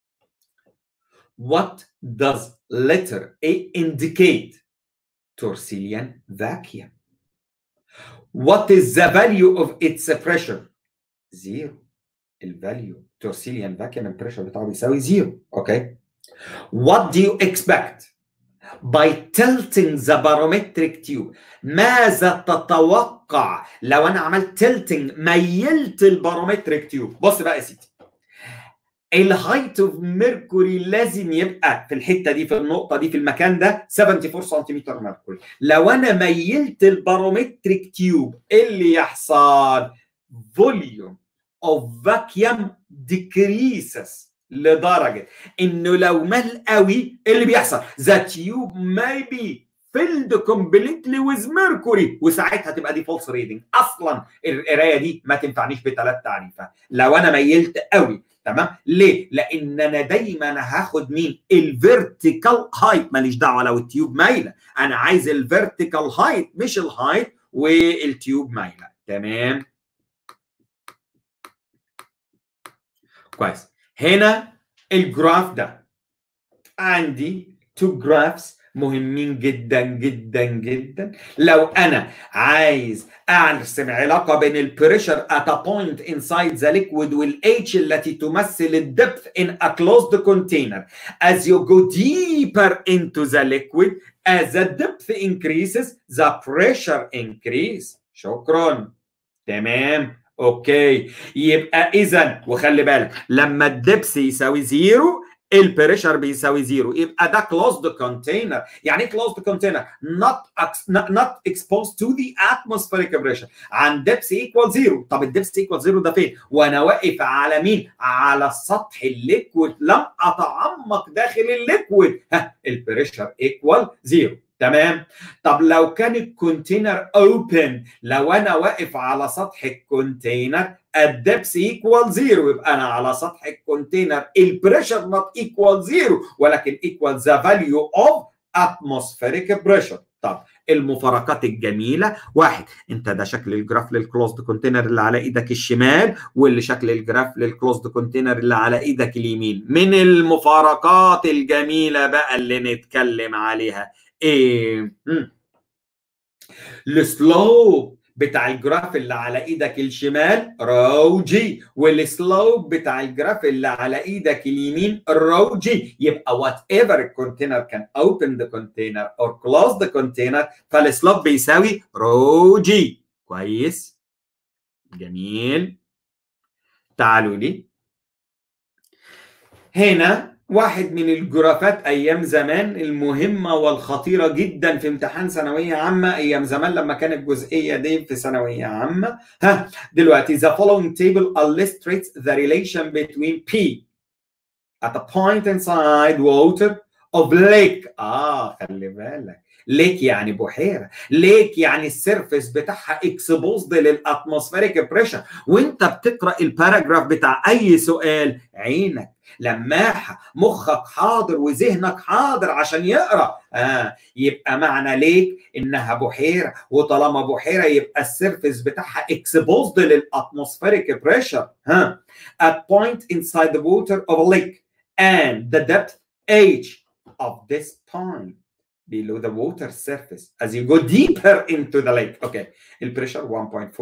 what does letter A indicate torsillian vacuum what is the value of its pressure zero الفاليو torsillian vacuum البريشر بتاعه بيساوي زيرو اوكي what do you expect by tilting the barometric tube ماذا تتوقع لو انا عملت tilting ميلت البارومتريك تيوب بص بقى يا سيدي الهايت اوف ميركوري لازم يبقى في الحته دي في النقطه دي في المكان ده 74 سنتيمتر ميركوري لو انا ميلت البارومتريك تيوب ايه اللي يحصل فوليوم اوف فاكيوم decreases لدرجه انه لو مال قوي ايه اللي بيحصل ذا تيوب may be filled completely with mercury وساعتها تبقى دي فولس ريدنج اصلا القرايه دي ما تنفعنيش بثلاث تعريفات لو انا ميلت قوي تمام ليه لان انا دايما هاخد مين الفيرتيكال هايت ماليش دعوه لو التيوب مايله انا عايز الفيرتيكال هايت مش الهايت والتيوب مايله تمام كويس هنا الجراف ده عندي تو جرافس مهمين جدا جدا جدا لو انا عايز ارسم علاقه بين البريشر at a point inside the liquid والH التي تمثل الدبث in a closed container as you go deeper into the liquid as the depth increases the pressure increase شكرا تمام اوكي يبقى اذا وخلي بالك لما الدبس يساوي زيرو البريشر بيساوي زيرو يبقى ده كلوزد كونتينر يعني ايه كلوزد كونتينر not not exposed to the atmospheric pressure عن دبس ايكوال زيرو طب الدبس ايكوال زيرو ده فين وانا واقف على مين على سطح الليكويد لم اتعمق داخل الليكويد ها البريشر ايكوال زيرو تمام طب لو كان الكونتينر اوبن لو انا واقف على سطح الكونتينر الدبس ايكوال زيرو يبقى انا على سطح الكونتينر البريشر نوت ايكوال زيرو ولكن ايكوال ذا فاليو اوف اتموسفيريك بريشر طب المفارقات الجميله واحد انت ده شكل الجراف للكلوزد كونتينر اللي على ايدك الشمال واللي شكل الجراف للكلوزد كونتينر اللي على ايدك اليمين من المفارقات الجميله بقى اللي نتكلم عليها ايه السلوب بتاع الجراف اللي على ايدك الشمال رو جي والسلوب بتاع الجراف اللي على ايدك اليمين رو جي يبقى وات ايفر الكونتينر كان اوبن ذا كونتينر اور كلوز ذا كونتينر فالسلوب بيساوي رو جي كويس جميل تعالوا لي هنا واحد من الجرافات ايام زمان المهمه والخطيره جدا في امتحان ثانويه عامه ايام زمان لما كانت الجزئيه دي في ثانويه عامه ها دلوقتي the following table illustrates the relation between P at a point inside water of lake اه خلي بالك ليك يعني بحيره ليك يعني السيرفيس بتاعها اكسبوزد للاتموسفيريك بريشر وانت بتقرا الباراجراف بتاع اي سؤال عينك لماحه مخك حاضر وذهنك حاضر عشان يقرا آه يبقى معنى ليك انها بحيره وطالما بحيره يبقى السيرفيس بتاعها اكسبوزد للاتموسفيريك بريشر ها at point inside the water of a lake and the depth h of this point below the water surface as you go deeper into the lake. Okay. البريشر 1.4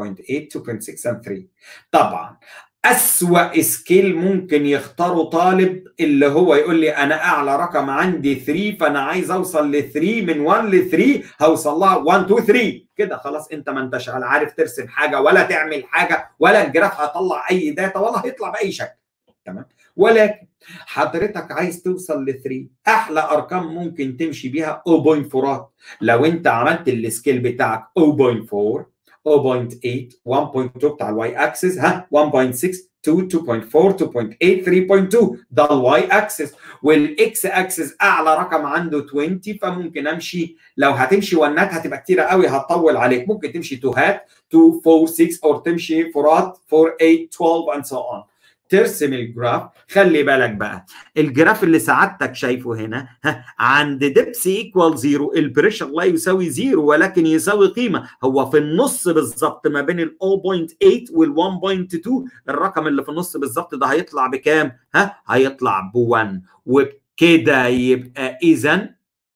1.8 2.6 and 3 طبعا أسوأ سكيل ممكن يختاروا طالب اللي هو يقول لي أنا أعلى رقم عندي 3 فأنا عايز أوصل ل 3 من 1 ل 3 هوصل لها 1 2 3 كده خلاص أنت ما أنتش عارف ترسم حاجة ولا تعمل حاجة ولا الجراف هيطلع أي داتا ولا هيطلع بأي شكل تمام ولكن حضرتك عايز توصل ل 3 احلى ارقام ممكن تمشي بيها 0.4 لو انت عملت السكيل بتاعك 0.4 0.8 1.2 بتاع الواي اكسس ها 1.6 2 2.4 2.8 3.2 ده الواي اكسس والاكس اكسس اعلى رقم عنده 20 فممكن امشي لو هتمشي ونات هتبقى كتيره قوي هتطول عليك ممكن تمشي توهات 2 4 6 او تمشي فورات 4 8 12 and so on ترسم الجراف خلي بالك بقى الجراف اللي سعادتك شايفه هنا ها عند دبس ايكوال زيرو البريشر لا يساوي زيرو ولكن يساوي قيمه هو في النص بالظبط ما بين ال 0.8 وال 1.2 الرقم اللي في النص بالظبط ده هيطلع بكام؟ ها هيطلع ب 1 كده يبقى اذا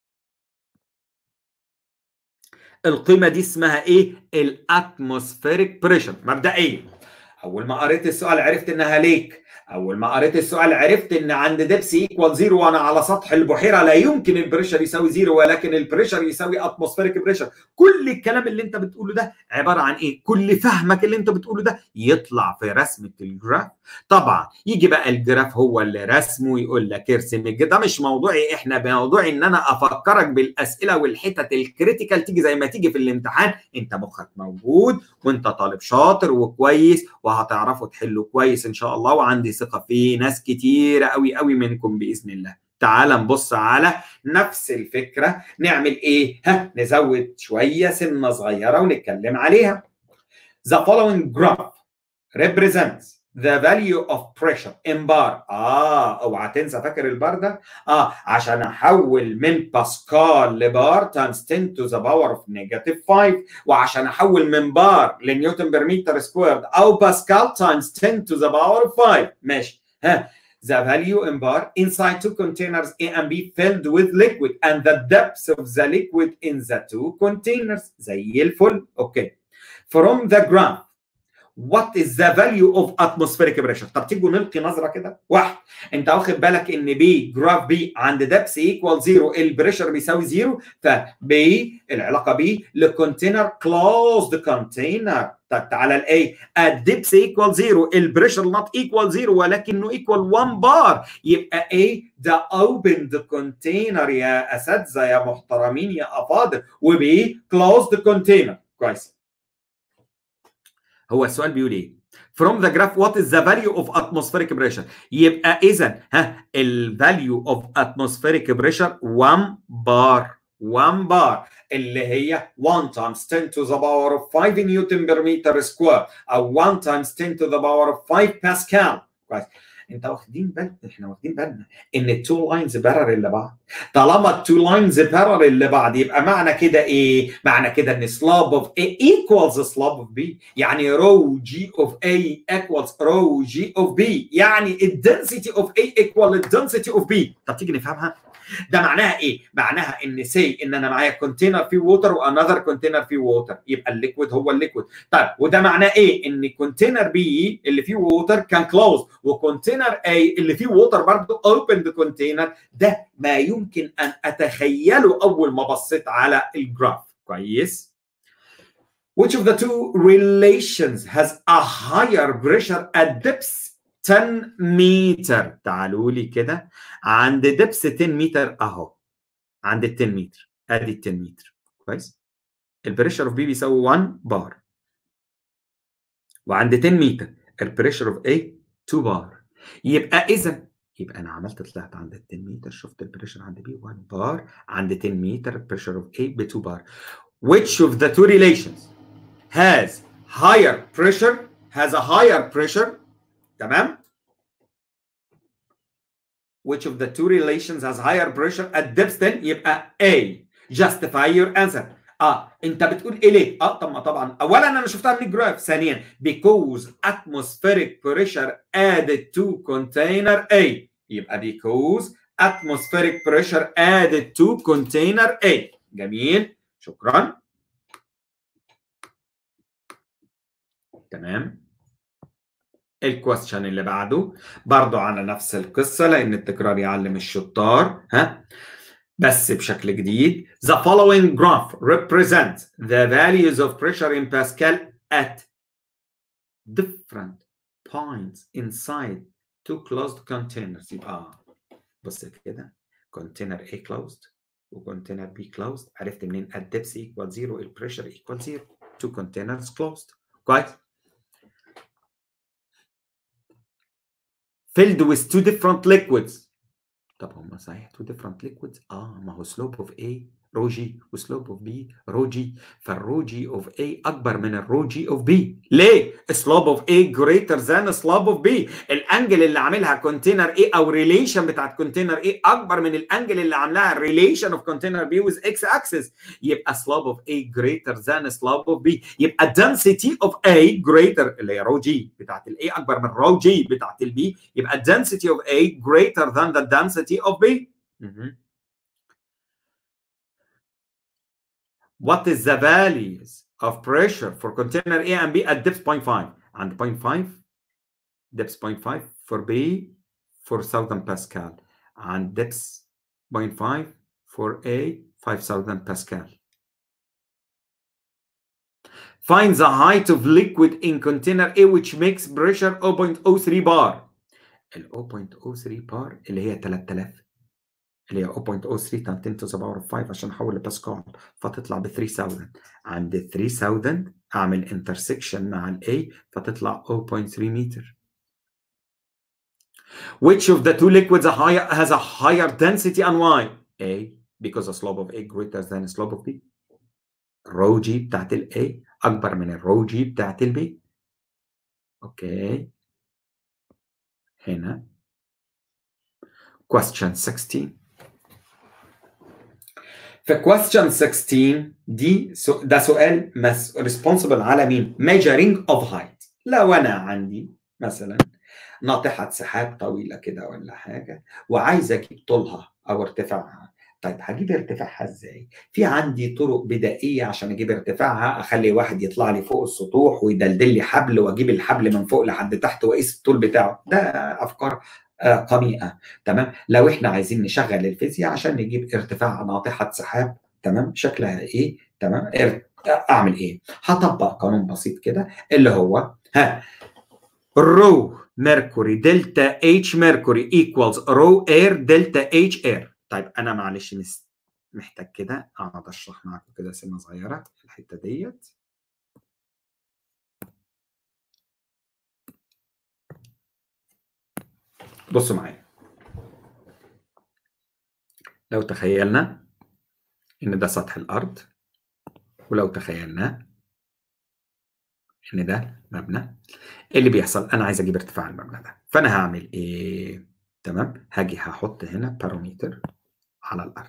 القيمه دي اسمها ايه الاتموسفيريك بريشر مبدئيا اول ما قريت السؤال عرفت انها ليك اول ما قريت السؤال عرفت ان عند دبس ايكوال زيرو وانا على سطح البحيره لا يمكن البريشر يساوي زيرو ولكن البريشر يساوي اتموسفيريك بريشر كل الكلام اللي انت بتقوله ده عباره عن ايه كل فهمك اللي انت بتقوله ده يطلع في رسمه الجراف طبعا يجي بقى الجراف هو اللي رسمه يقول لك ارسم ده مش موضوعي احنا موضوعي ان انا افكرك بالاسئله والحتت الكريتيكال تيجي زي ما تيجي في الامتحان انت مخك موجود وانت طالب شاطر وكويس وهتعرفوا تحلوا كويس ان شاء الله وعندي ثقه في ناس كتيره قوي قوي منكم باذن الله تعال نبص على نفس الفكره نعمل ايه ها نزود شويه سنه صغيره ونتكلم عليها The following graph represents the value of pressure in bar اه اوعى تنسى فاكر البار ده اه عشان احول من باسكال لبار تايمز 10 to the power of negative 5 وعشان احول من بار لنيوتن بر متر سكويرد او باسكال تايمز 10 to the power of 5 ماشي ها the value in bar inside two containers A and B filled with liquid and the depth of the liquid in the two containers زي الفل اوكي from the graph what is the value of atmospheric pressure طب تيجوا نلقي نظره كده واحد انت واخد بالك ان بي جراف بي عند دبس ايكوال زيرو البريشر بيساوي زيرو فبي العلاقه بي لكونتينر كلوزد كونتينر طب تعالى الاي الدبس ايكوال زيرو البريشر نوت ايكوال زيرو ولكنه ايكوال 1 بار يبقى ايه ده اوبند كونتينر يا اساتذه يا محترمين يا افاضل وبي كلوزد كونتينر كويس هو السؤال بيقول ايه؟ From the graph what is the value of atmospheric pressure؟ يبقى اذا ها ال value of atmospheric pressure 1 بار 1 بار اللي هي 1 times 10 to the power of 5 نيوتن بر متر سكوير او 1 times 10 to the power of 5 باسكال كويس انت واخدين بالنا احنا واخدين بالنا ان التو لاينز بارل لبعض طالما التو لاينز بارل لبعض يبقى معنى كده ايه؟ معنى كده ان سلاب اوف A equals سلاب اوف B يعني رو جي اوف A equals رو جي اوف B يعني الدنسيتي اوف A equal الدنسيتي اوف B طب تيجي نفهمها؟ ده معناها ايه؟ معناها ان سي ان انا معايا كونتينر فيه ووتر وانذر كونتينر فيه ووتر يبقى الليكويد هو الليكويد طيب وده معناه ايه؟ ان كونتينر بي اللي فيه ووتر كان كلوز وكونتينر اي اللي فيه ووتر برضه اوبند كونتينر ده ما يمكن ان اتخيله اول ما بصيت على الجراف كويس؟ Which of the two relations has a higher pressure at depths 10 متر تعالوا لي كده عند دبس 10 متر اهو عند ال 10 متر ادي ال 10 متر كويس البريشر اوف بي بيساوي 1 بار وعند 10 متر البريشر اوف اي 2 بار يبقى اذا يبقى انا عملت طلعت عند ال 10 متر شفت البريشر عند بي 1 بار عند 10 متر البريشر اوف اي ب 2 بار which of the two relations has higher pressure has a higher pressure تمام which of the two relations has higher pressure at depth 10 يبقى A justify your answer اه انت بتقول ايه ليه؟ اه طب ما طبعا اولا انا شفتها من الجراف ثانيا because atmospheric pressure added to container A يبقى because atmospheric pressure added to container A جميل شكرا تمام الكويستشن اللي بعده برضو على نفس القصة لأن التكرار يعلم الشطار ها بس بشكل جديد The following graph represents the values of pressure in Pascal at different points inside two closed containers يبقى بص كده container A closed وcontainer B closed عرفت منين at depth equal zero ال pressure equal zero two containers closed كويس filled with two different liquids طب هم صحيح two different liquids اه ما هو slope of A رو جي وسلوب اوف بي رو جي فالرو جي اوف A اكبر من الرو جي اوف B ليه؟ سلوب اوف A greater than سلوب اوف B الانجل اللي عاملها كونتينر A او ريليشن بتاعت كونتينر A اكبر من الانجل اللي عاملاها ريليشن اوف كونتينر B with x axis يبقى سلوب اوف A greater than سلوب اوف B يبقى density of A greater اللي هي رو جي بتاعت ال A اكبر من رو جي بتاعت ال B يبقى density of A greater than the density of B Mhm. What is the values of pressure for container A and B at depth 0.5 عند 0.5 depth 0.5 for B 4000 Pascal عند depth 0.5 for A 5000 Pascal Find the height of liquid in container A which makes pressure 0.03 bar ال 0.03 بار اللي هي 3000 اللي هي 0.03 تايم 10 to the power of 5 عشان احول لباسكال فتطلع ب 3000 عند 3000 اعمل انترسكشن مع ال A فتطلع 0.3 متر Which of the two liquids a higher, has a higher density and why? A because the slope of A greater than the slope of B. الرو جي بتاعت ال A أكبر من الرو جي بتاعت ال B. أوكي. هنا. Question 16. في question 16 دي سو ده سؤال مس responsible على مين؟ measuring of height. لو أنا عندي مثلا ناطحة سحاب طويلة كده ولا حاجة وعايز أجيب طولها أو ارتفاعها طيب هجيب ارتفاعها ازاي؟ في عندي طرق بدائية عشان اجيب ارتفاعها اخلي واحد يطلع لي فوق السطوح ويدلدل لي حبل واجيب الحبل من فوق لحد تحت واقيس الطول بتاعه ده افكار آه قميئة تمام لو احنا عايزين نشغل الفيزياء عشان نجيب ارتفاع ناطحة سحاب تمام شكلها ايه تمام اعمل ايه هطبق قانون بسيط كده اللي هو ها رو ميركوري دلتا اتش ميركوري ايكوالز رو اير دلتا اتش اير طيب انا معلش مس... محتاج كده اقعد اشرح معاكم كده سنه صغيره في الحته ديت بصوا معايا لو تخيلنا ان ده سطح الارض ولو تخيلنا ان ده مبنى ايه اللي بيحصل انا عايز اجيب ارتفاع المبنى ده فانا هعمل ايه تمام هاجي هحط هنا باروميتر على الارض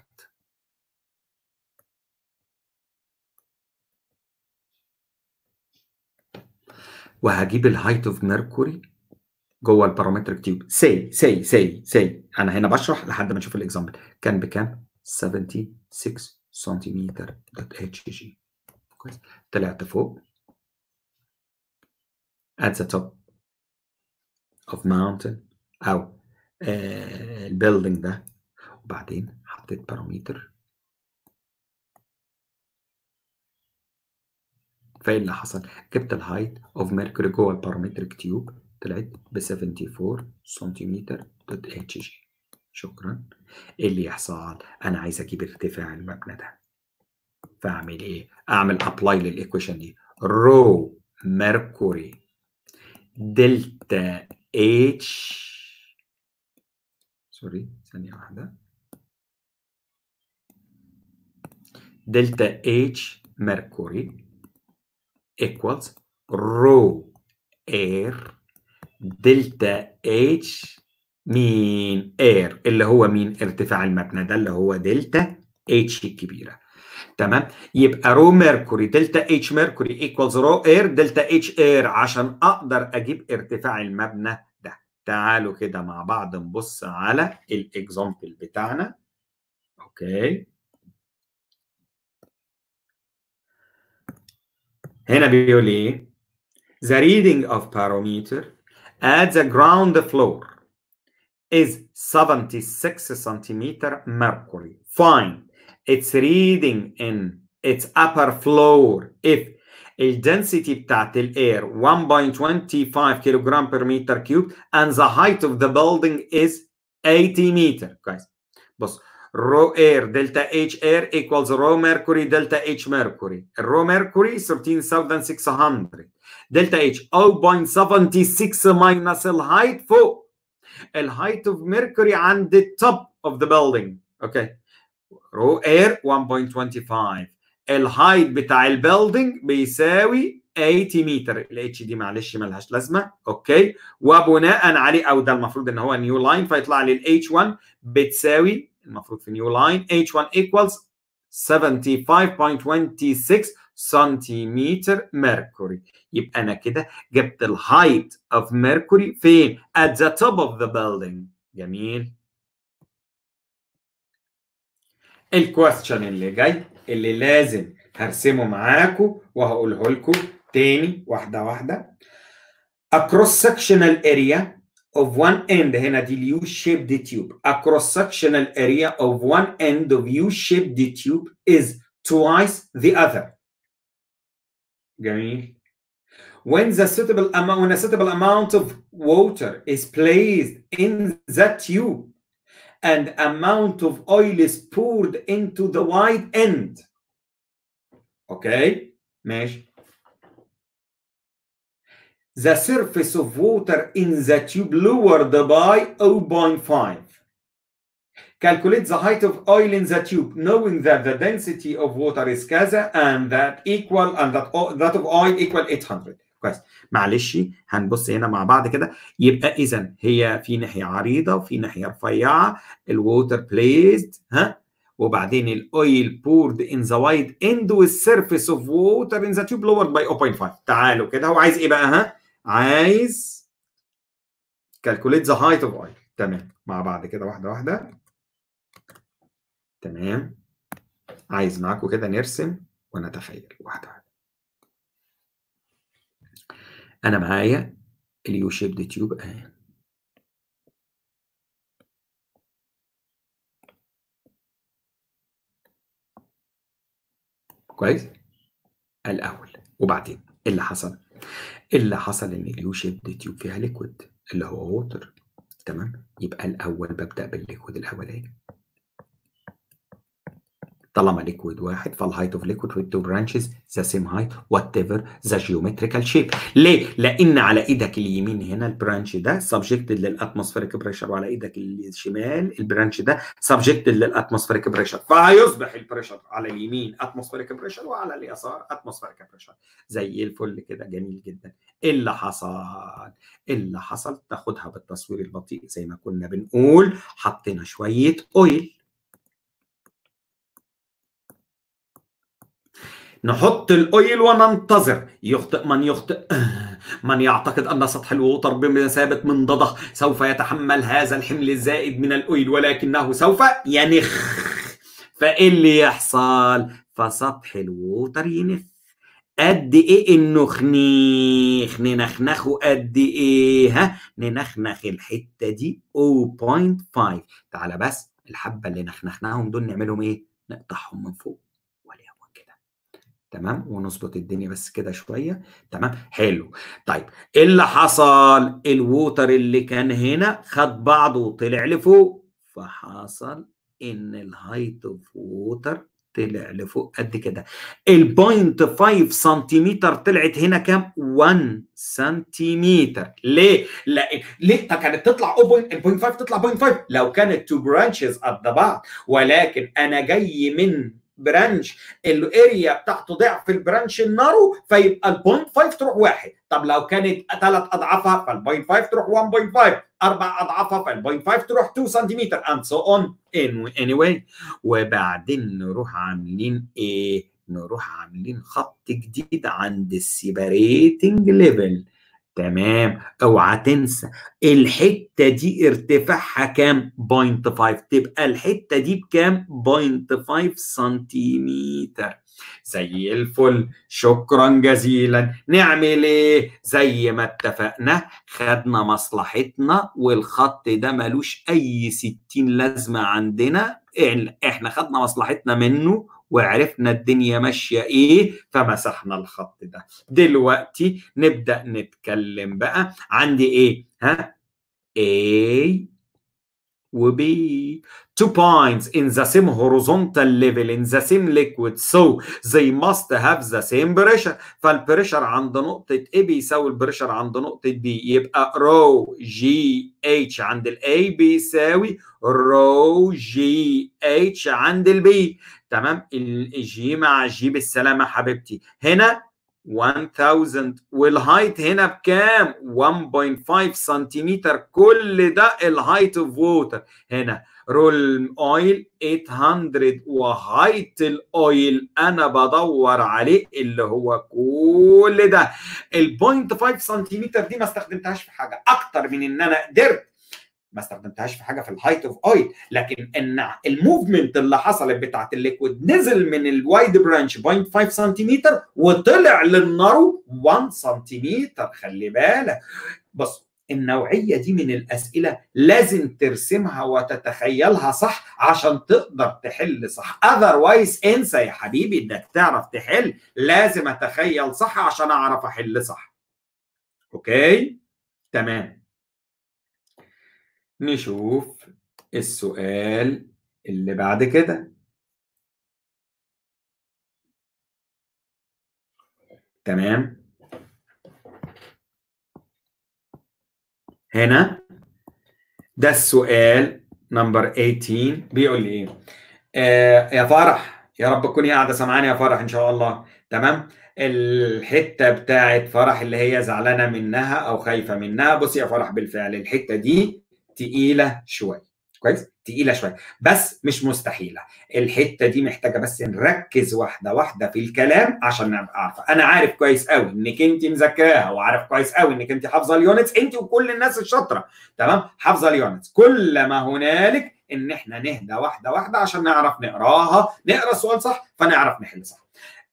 وهجيب الهايت اوف ميركوري جوه البارومتريك تيوب سي سي سي سي انا هنا بشرح لحد ما نشوف الاكزامبل كان بكام 76 سنتيمتر دوت اتش جي كويس طلعت فوق at the top of mountain او آه البيلدينج ده وبعدين حطيت باروميتر فايه اللي حصل؟ جبت الهايت اوف ميركوري جوه البارومتريك تيوب طلعت ب 74 سنتيمتر دوت اتش جي شكرا ايه اللي يحصل؟ انا عايز اجيب ارتفاع المبنى ده فاعمل ايه؟ اعمل ابلاي للايكويشن دي رو ميركوري دلتا اتش سوري ثانية واحدة دلتا اتش ميركوري equals رو اير دلتا اتش مين اير اللي هو مين ارتفاع المبنى ده اللي هو دلتا اتش الكبيره تمام يبقى رو ميركوري دلتا اتش ميركوري ايكوالز رو اير دلتا اتش اير عشان اقدر اجيب ارتفاع المبنى ده تعالوا كده مع بعض نبص على الاكزامبل بتاعنا اوكي هنا بيقول ايه the reading of parameter at the ground floor is 76 centimeter mercury find its reading in its upper floor if الدنسيتي بتاعت الاير 1.25 كيلو جرام per meter cube and the height of the building is 80 meter كويس بص رو اير دلتا اتش اير equals رو ميركوري دلتا اتش ميركوري الرو ميركوري 13600 دلتا اتش 0.76 ماينس الهايت فوق الهايت اوف ميركوري عند التوب اوف ذا بيلدينج اوكي رو اير 1.25 الهايت بتاع البيلدينج بيساوي 80 متر الاتش دي معلش ملهاش لازمه اوكي وبناء عليه او ده المفروض ان هو نيو لاين فيطلع لي الاتش 1 بتساوي المفروض في نيو لاين H1 equals 75.26 سنتيمتر ميركوري يبقى انا كده جبت الهايت اوف ميركوري فين؟ at the top of the building جميل الكويستشن اللي جاي اللي لازم هرسمه معاكم وهقوله لكم تاني واحده واحده a cross sectional area of one end هنا دي U shaped tube a cross sectional area of one end of U shaped tube is twice the other جميل when the suitable amount when a suitable amount of water is placed in the tube and amount of oil is poured into the wide end okay ماشي the surface of water in the tube lowered by 0.5 calculate the height of oil in the tube knowing that the density of water is كذا and that equal and that, that of oil equal 800 كويس معلش هنبص هنا مع بعض كده يبقى اذا هي في ناحيه عريضه وفي ناحيه رفيعه الووتر بليزد ها وبعدين الاويل بورد ان ذا وايد اند والسيرفيس اوف ووتر ان ذا تيوب لورد باي 0.5 تعالوا كده هو عايز ايه بقى ها عايز كالكوليت ذا هايت اوف اويل تمام مع بعض كده واحده واحده تمام عايز معاكم كده نرسم ونتخيل واحده واحده انا معايا اليو شيبد تيوب اهي كويس الاول وبعدين ايه اللي حصل اللي حصل ان اليو شيبد تيوب فيها ليكويد اللي هو ووتر تمام يبقى الاول ببدا بالليكويد الاولاني طالما ليكويد واحد فالهايت اوف ليكويد with two branches the same height whatever the geometrical shape ليه؟ لان على ايدك اليمين هنا البرانش ده subjected للاتموسفيريك بريشر وعلى ايدك الشمال البرانش ده subjected للاتموسفيريك بريشر فهيصبح البريشر على اليمين اتموسفيريك بريشر وعلى اليسار اتموسفيريك بريشر زي الفل كده جميل جدا ايه اللي حصل؟ إيه اللي حصل تاخدها بالتصوير البطيء زي ما كنا بنقول حطينا شويه اويل نحط الاويل وننتظر يخطئ من يخطئ من يعتقد ان سطح الووتر بمثابه منضده سوف يتحمل هذا الحمل الزائد من الاويل ولكنه سوف ينخ فايه اللي يحصل فسطح الووتر ينخ قد ايه النخ نيخ ننخنخه قد ايه ها ننخنخ الحته دي 0.5 تعالى بس الحبه اللي نخنخناهم دول نعملهم ايه نقطعهم من فوق تمام ونظبط الدنيا بس كده شويه تمام حلو طيب ايه اللي حصل الووتر اللي كان هنا خد بعضه وطلع لفوق فحصل ان الهايت اوف ووتر طلع لفوق قد كده البوينت 5 سنتيمتر طلعت هنا كام 1 سنتيمتر ليه لا ليه كانت تطلع 0.5 تطلع 0.5 لو كانت تو برانشز قد بعض ولكن انا جاي من برانش الاريا بتاعته ضعف البرانش النارو فيبقى البوينت 5 تروح واحد طب لو كانت ثلاث اضعافها فالبوينت 5 تروح 1.5 اربع اضعافها فالبوينت 5 تروح 2 سنتيمتر اند سو اون anyway وبعدين نروح عاملين ايه؟ نروح عاملين خط جديد عند السيبريتنج ليفل تمام اوعى تنسى الحته دي ارتفاعها كام 0.5 تبقى الحته دي بكام 0.5 سنتيمتر زي الفل شكرا جزيلا نعمل ايه زي ما اتفقنا خدنا مصلحتنا والخط ده ملوش اي ستين لازمه عندنا احنا خدنا مصلحتنا منه وعرفنا الدنيا ماشيه ايه فمسحنا الخط ده دلوقتي نبدا نتكلم بقى عندي ايه ها A و B two points in the same horizontal level in the same liquid so they must have the same pressure فالبريشر عند نقطة A بيساوي البريشر عند نقطة B يبقى رو جي اتش عند ال A بيساوي رو جي اتش عند ال B تمام الجي مع جي بالسلامة حبيبتي هنا 1000 والهايت هنا بكام 1.5 سنتيمتر كل ده الهايت اوف ووتر هنا رول اويل 800 وهايت الاويل انا بدور عليه اللي هو كل ده ال 0.5 سنتيمتر دي ما استخدمتهاش في حاجه اكتر من ان انا قدرت ما استخدمتهاش في حاجه في الهايت اوف اويل لكن ان الموفمنت اللي حصلت بتاعت الليكويد نزل من الوايد برانش 0.5 سنتيمتر وطلع للنارو 1 سنتيمتر خلي بالك بص النوعية دي من الأسئلة لازم ترسمها وتتخيلها صح عشان تقدر تحل صح otherwise انسى يا حبيبي انك تعرف تحل لازم اتخيل صح عشان اعرف احل صح اوكي تمام نشوف السؤال اللي بعد كده تمام هنا ده السؤال نمبر 18 بيقول لي ايه آه يا فرح يا رب تكوني قاعده سامعاني يا فرح ان شاء الله تمام الحته بتاعت فرح اللي هي زعلانه منها او خايفه منها بصي يا فرح بالفعل الحته دي تقيله شويه كويس تقيله شويه بس مش مستحيله الحته دي محتاجه بس نركز واحده واحده في الكلام عشان نبقى عارفه انا عارف كويس قوي انك انت مذاكراها وعارف كويس قوي انك انت حافظه اليونتس انت وكل الناس الشاطره تمام حافظه اليونتس كل ما هنالك ان احنا نهدى واحده واحده عشان نعرف نقراها نقرا السؤال صح فنعرف نحل صح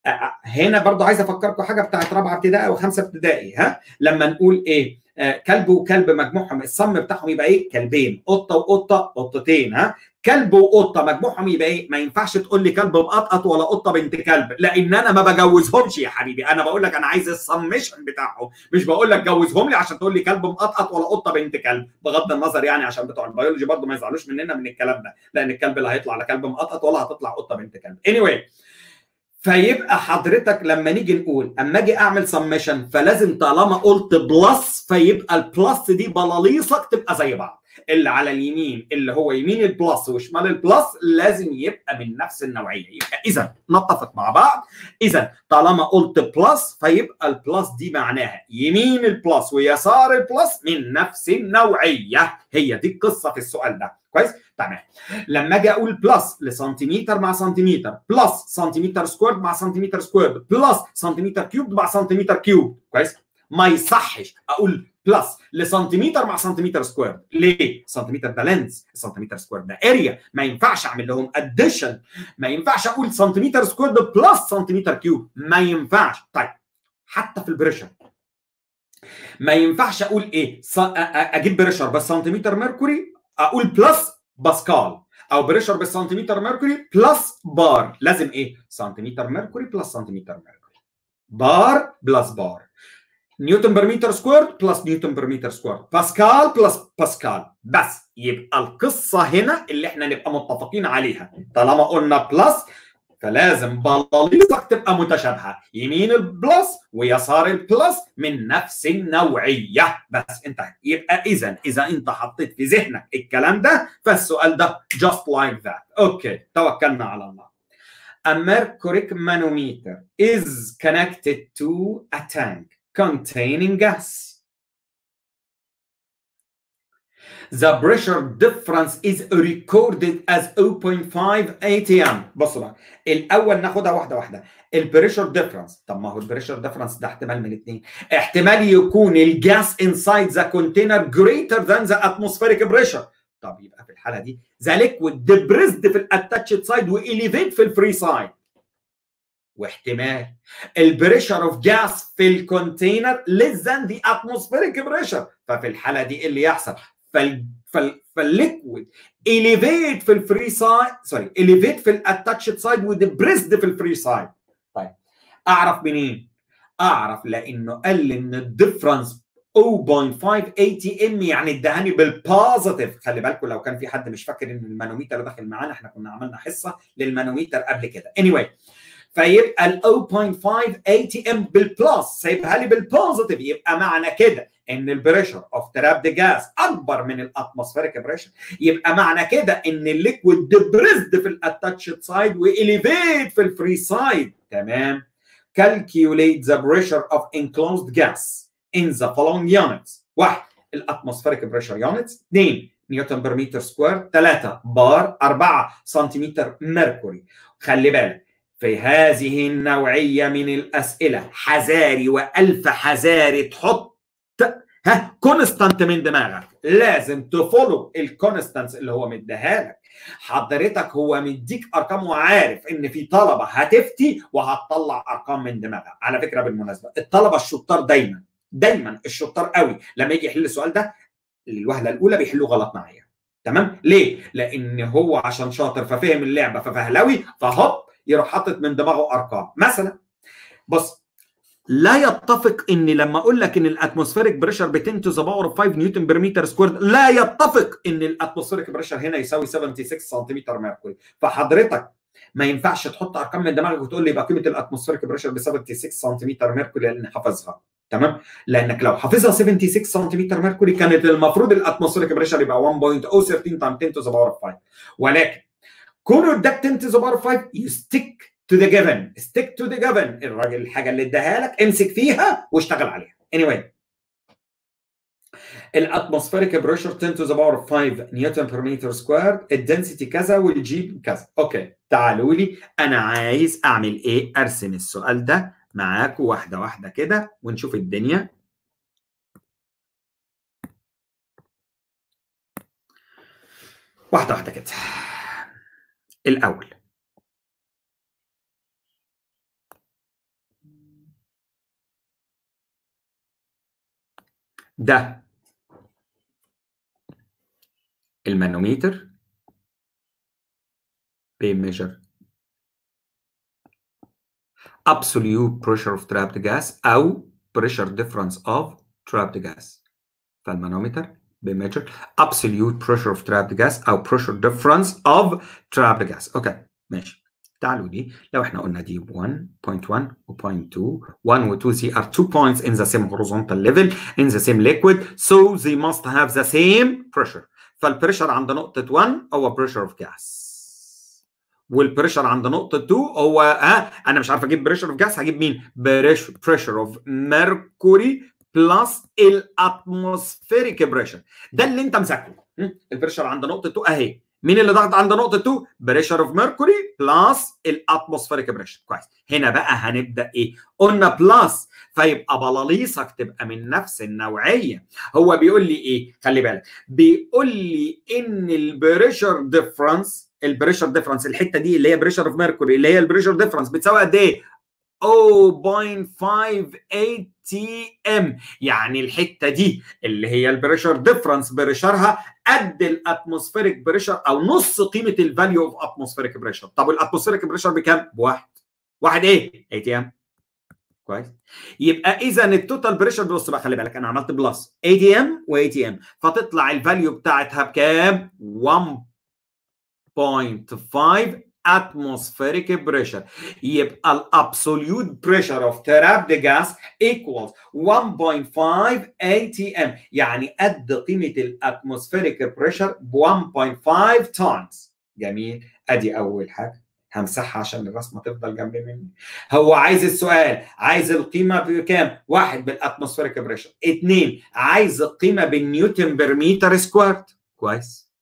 هنا برضو عايز افكركم حاجه بتاعت رابعه ابتدائي وخمسه ابتدائي ها لما نقول ايه آه كلب وكلب مجموعهم الصم بتاعهم يبقى ايه كلبين قطه وقطه قطتين ها كلب وقطه مجموعهم يبقى ايه ما ينفعش تقول لي كلب مقطقط ولا قطه بنت كلب لان انا ما بجوزهمش يا حبيبي انا بقول لك انا عايز السمشن بتاعهم مش بقول لك جوزهم لي عشان تقول لي كلب مقطقط ولا قطه بنت كلب بغض النظر يعني عشان بتوع البيولوجي برضه ما يزعلوش مننا من الكلام ده لان الكلب اللي هيطلع لا كلب مقطقط ولا هتطلع قطه بنت كلب anyway فيبقى حضرتك لما نيجي نقول اما اجي اعمل سمشن فلازم طالما قلت بلس فيبقى البلس دي بلاليصك تبقى زي بعض اللي على اليمين اللي هو يمين البلس وشمال البلس لازم يبقى من نفس النوعيه يبقى اذا نتفق مع بعض اذا طالما قلت بلس فيبقى البلس دي معناها يمين البلس ويسار البلس من نفس النوعيه هي دي القصه في السؤال ده كويس تمام لما اجي اقول بلس لسنتيمتر مع سنتيمتر بلس سنتيمتر سكوير مع سنتيمتر سكوير بلس سنتيمتر كيوب مع سنتيمتر كيوب كويس ما يصحش اقول بلس لسنتيمتر مع سنتيمتر سكوير ليه سنتيمتر ده لينز السنتيمتر سكوير ده اريا ما ينفعش اعمل لهم اديشن ما ينفعش اقول سنتيمتر سكوير ده بلس سنتيمتر كيوب ما ينفعش طيب حتى في البريشر ما ينفعش اقول ايه اجيب بريشر بس سنتيمتر ميركوري اقول بلس باسكال او بريشر بالسنتيمتر ميركوري بلس بار لازم ايه سنتيمتر ميركوري بلس سنتيمتر ميركوري بار بلس بار نيوتن بر متر سكوير بلس نيوتن بر متر سكوير باسكال بلس باسكال بس يبقى القصه هنا اللي احنا نبقى متفقين عليها طالما قلنا بلس فلازم بلاليصك تبقى متشابهه يمين البلس ويسار البلس من نفس النوعيه بس انت يبقى اذا اذا انت حطيت في ذهنك الكلام ده فالسؤال ده just like that اوكي توكلنا على الله A mercuric manometer is connected to a tank containing gas. The pressure difference is recorded as 0.5 atm. بصوا بقى الاول ناخدها واحده واحده البريشر ديفرنس طب ما هو البريشر ديفرنس ده احتمال من الاثنين احتمال يكون الجاس انسايد ذا كونتينر greater than the atmospheric pressure طب يبقى في الحاله دي ذا ليكويد ديبريسد في الاتاتشد سايد واليفيت في الفري سايد واحتمال البريشر اوف جاس في الكونتينر less than the atmospheric pressure ففي الحاله دي ايه اللي يحصل فال فال فالليكويد elevate في الفري سايد سوري elevate في الاتاتشد سايد وديبريسد في الفري سايد طيب اعرف منين؟ اعرف لانه قال لي ان الديفرنس 0.5 اي تي ام يعني ادهاني بالبوزيتيف خلي بالكم لو كان في حد مش فاكر ان المانوميتر داخل معانا احنا كنا عملنا حصه للمانوميتر قبل كده anyway فيبقى ال 0.5 اي تي ام بالبلس سايبها لي بالبوزيتيف يبقى معنى كده ان البريشر اوف ترابد جاز اكبر من الاتموسفيريك بريشر يبقى معنى كده ان الليكويد ديبريسد في الاتاتشد سايد واليفيت في الفري سايد تمام calculate the pressure of enclosed gas in the following units واحد الاتموسفيريك بريشر يونتس اثنين نيوتن بر متر سكوير ثلاثة بار أربعة سنتيمتر ميركوري خلي بالك في هذه النوعية من الأسئلة حذاري وألف حذاري تحط ها كونستانت من دماغك لازم تفولو الكونستانس اللي هو مديها لك حضرتك هو مديك ارقام وعارف ان في طلبه هتفتي وهتطلع ارقام من دماغها على فكره بالمناسبه الطلبه الشطار دايما دايما الشطار قوي لما يجي يحل السؤال ده الوهله الاولى بيحلوه غلط معايا تمام ليه لان هو عشان شاطر ففهم اللعبه ففهلوي فهوب يروح حاطط من دماغه ارقام مثلا بص لا يتفق ان لما اقول لك ان الاتموسفيريك بريشر ب 10 تو ذا باور اوف 5 نيوتن بير متر سكوير لا يتفق ان الاتموسفيريك بريشر هنا يساوي 76 سنتيمتر ميركوري فحضرتك ما ينفعش تحط ارقام من دماغك وتقول لي يبقى قيمه الاتموسفيريك بريشر ب 76 سنتيمتر ميركوري لان حافظها تمام لانك لو حافظها 76 سنتيمتر ميركوري كانت المفروض الاتموسفيريك بريشر يبقى 1.013 تايم 10 تو ذا باور اوف 5 ولكن كونه اداك 10 تو ذا باور اوف 5 يو ستيك تو ذا جيفن ستيك تو ذا جيفن الراجل الحاجه اللي اداها لك امسك فيها واشتغل عليها anyway الاتموسفيريك بريشر 10 تو ذا باور اوف 5 نيوتن بير متر سكوير الدنسيتي كذا والجي كذا اوكي تعالوا لي انا عايز اعمل ايه ارسم السؤال ده معاكم واحده واحده كده ونشوف الدنيا واحده واحده كده الاول ده المانوميتر بيميجر absolute pressure of trapped gas او pressure difference of trapped gas فالمانومتر بيميجر absolute pressure of trapped gas او pressure difference of trapped gas اوكي ماشي تعالوا دي لو احنا قلنا دي 1.1 و 0.2 1 و 2 they are two points in the same horizontal level in the same liquid so they must have the same pressure فالبريشر عند نقطة 1 هو pressure of gas والبريشر عند نقطة 2 هو ها انا مش عارف اجيب بريشر اوف جاس هجيب مين؟ بريشر اوف ميركوري بلس الاتموسفيريك بريشر ده اللي انت مذاكره البريشر عند نقطة 2 اهي مين اللي ضغط عند نقطة 2؟ بريشر اوف ميركوري بلس الاتموسفيريك بريشر كويس هنا بقى هنبدا ايه؟ قلنا بلس فيبقى بلاليصك تبقى من نفس النوعيه هو بيقول لي ايه؟ خلي بالك بيقول لي ان البريشر ديفرنس البريشر ديفرنس الحته دي اللي هي بريشر اوف ميركوري اللي هي البريشر ديفرنس بتساوي قد ايه؟ 0.58 تي ام يعني الحته دي اللي هي البريشر ديفرنس بريشرها قد الاتموسفيريك بريشر او نص قيمه الفاليو اوف اتموسفيريك بريشر طب الاتموسفيريك بريشر بكام؟ بواحد واحد ايه؟ 8 تي ام كويس يبقى اذا التوتال بريشر بص بقى خلي بالك انا عملت بلس 8 تي ام و 8 تي ام فتطلع الفاليو بتاعتها بكام؟ 1.5 atmospheric pressure يبقى الابسوليوت بريشر اوف trapped gas equals 1.5 atm يعني قد قيمه الاتموسفيريك بريشر ب 1.5 تايمز جميل ادي اول حاجه همسحها عشان الرسمه تفضل جنب مني هو عايز السؤال عايز القيمه بكام واحد بالاتموسفيريك بريشر اثنين عايز القيمه بالنيوتن بير متر سكوير كويس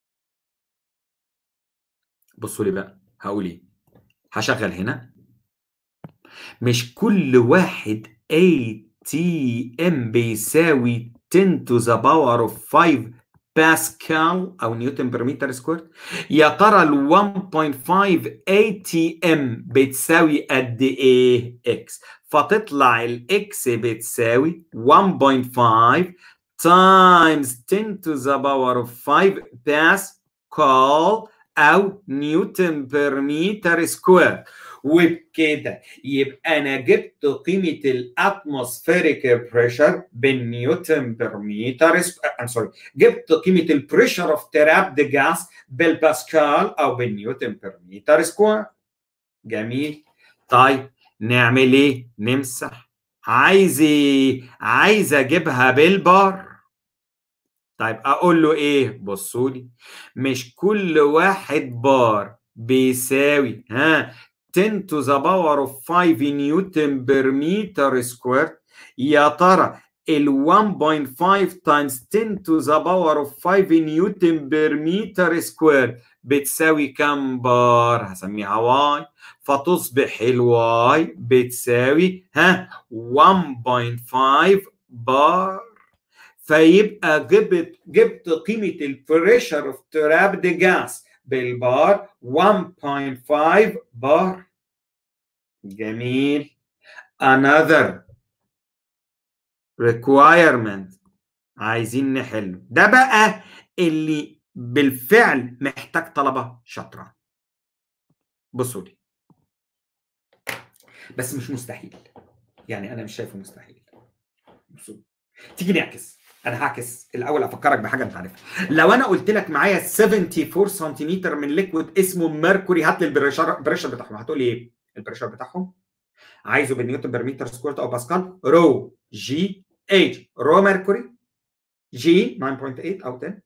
بصوا لي بقى هقول ايه هشغل هنا مش كل واحد ATM بيساوي 10 to the power of 5 باسكال او نيوتن بر متر سكوير يا ترى ال 1.5 ATM بتساوي قد ايه اكس فتطلع الاكس بتساوي 1.5 times 10 to the power of 5 باسكال او نيوتن بر متر سكوير وبكده يبقى انا جبت قيمه الاتموسفيريك بريشر بالنيوتن بر متر ام سوري جبت قيمه البريشر اوف ترابد جاس بالباسكال او بالنيوتن بر متر سكوير جميل طيب نعمل ايه نمسح عايز ايه عايز اجيبها بالبار طيب اقول له ايه بصوا لي مش كل واحد بار بيساوي ها 10 to the power of 5 نيوتن بر متر سكوير يا ترى ال 1.5 times 10 to the power of 5 نيوتن بر متر سكوير بتساوي كام بار؟ هسميها واي فتصبح الواي بتساوي ها 1.5 بار فيبقى جبت جبت قيمه البريشر اوف ترابد جاس بالبار 1.5 بار جميل another requirement عايزين نحله ده بقى اللي بالفعل محتاج طلبه شاطره بصوا لي بس مش مستحيل يعني انا مش شايفه مستحيل بصوا تيجي نعكس انا هعكس الاول افكرك بحاجه انت عارفها لو انا قلت لك معايا 74 سنتيمتر من ليكويد اسمه ميركوري هات لي البريشر البريشر بتاعهم هتقول لي ايه البريشر بتاعهم عايزه بالنيوتن بر متر سكوير او باسكال رو جي اتش رو ميركوري جي 9.8 او 10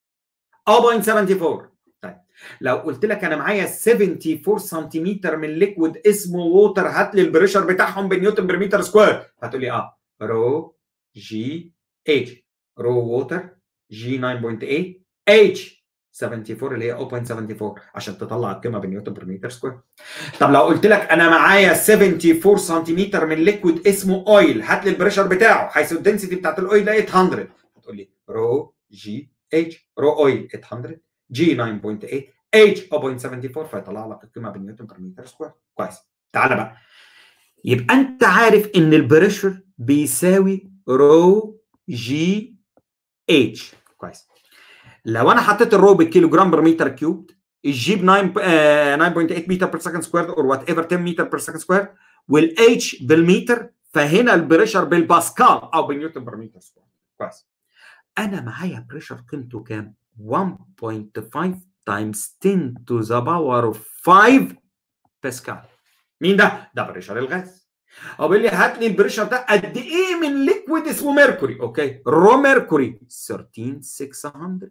او 0.74 طيب لو قلت لك انا معايا 74 سنتيمتر من ليكويد اسمه ووتر هات لي البريشر بتاعهم بالنيوتن بر متر سكوير هتقول لي اه رو جي اتش رو ووتر جي 9.8 اتش 74 اللي هي 0.74 عشان تطلع القيمه بالنيوتن بر متر سكوير طب لو قلت لك انا معايا 74 سنتيمتر من ليكويد اسمه اويل هات لي البريشر بتاعه حيث الدنسيتي بتاعت الاويل ده 800 هتقول لي رو جي اتش رو اويل 800 جي 9.8 اتش 0.74 فيطلع لك القيمه بالنيوتن بر متر سكوير كويس تعالى بقى يبقى انت عارف ان البريشر بيساوي رو جي اتش كويس لو انا حطيت الرو بالكيلو جرام بر متر كيوب الجي ب 9.8 متر بير سكند سكوير اور وات ايفر 10 متر بير سكند سكوير والاتش بالمتر فهنا البريشر بالباسكال او بالنيوتن بر متر سكوير كويس انا معايا بريشر قيمته كام 1.5 تايمز 10 تو ذا باور اوف 5 باسكال مين ده؟ ده بريشر الغاز او بيقول لي هات لي البريشر ده قد ايه من ليكويد اسمه ميركوري اوكي رو ميركوري 13600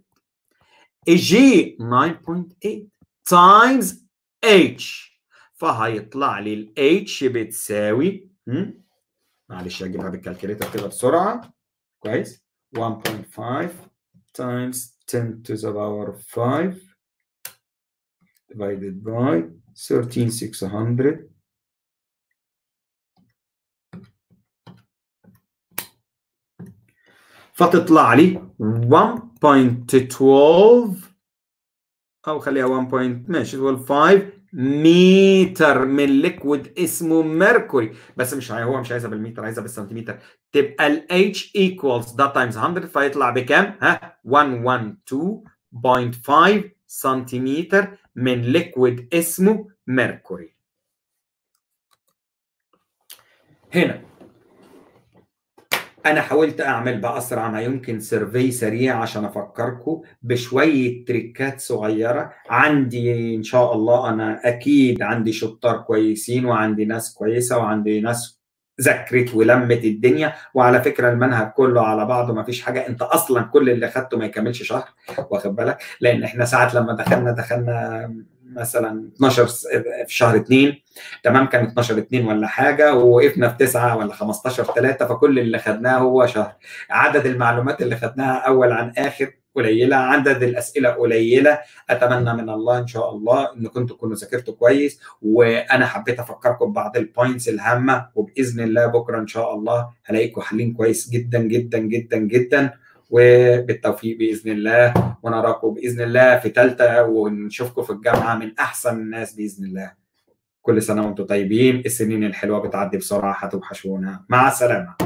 الجي 9.8 تايمز اتش فهيطلع لي الاتش بتساوي معلش اجيبها بالكالكوليتر كده بسرعه كويس 1.5 times 10 to the power of 5 divided by 13600 فتطلع لي 1.12 او خليها 1. ماشي 5 متر من ليكويد اسمه ميركوري بس مش هو مش عايزها بالمتر عايزها بالسنتيمتر تبقى ال H equals ده تايمز 100 فيطلع بكام؟ ها 112.5 سنتيمتر من ليكويد اسمه ميركوري هنا انا حاولت اعمل باسرع ما يمكن سيرفي سريع عشان افكركم بشويه تريكات صغيره عندي ان شاء الله انا اكيد عندي شطار كويسين وعندي ناس كويسه وعندي ناس ذاكرت ولمت الدنيا وعلى فكره المنهج كله على بعضه ما فيش حاجه انت اصلا كل اللي خدته ما يكملش شهر واخد بالك لان احنا ساعات لما دخلنا دخلنا مثلا 12 في شهر 2 تمام كان 12 2 ولا حاجه ووقفنا في 9 ولا 15 3 فكل اللي خدناه هو شهر عدد المعلومات اللي خدناها اول عن اخر قليله عدد الاسئله قليله اتمنى من الله ان شاء الله انكم تكونوا ذاكرتوا كويس وانا حبيت افكركم ببعض البوينتس الهامه وباذن الله بكره ان شاء الله هلاقيكم حالين كويس جدا جدا جدا جدا وبالتوفيق باذن الله ونراكم باذن الله في ثالثه ونشوفكم في الجامعه من احسن الناس باذن الله كل سنه وانتم طيبين السنين الحلوه بتعدي بسرعه هتوحشونا مع السلامه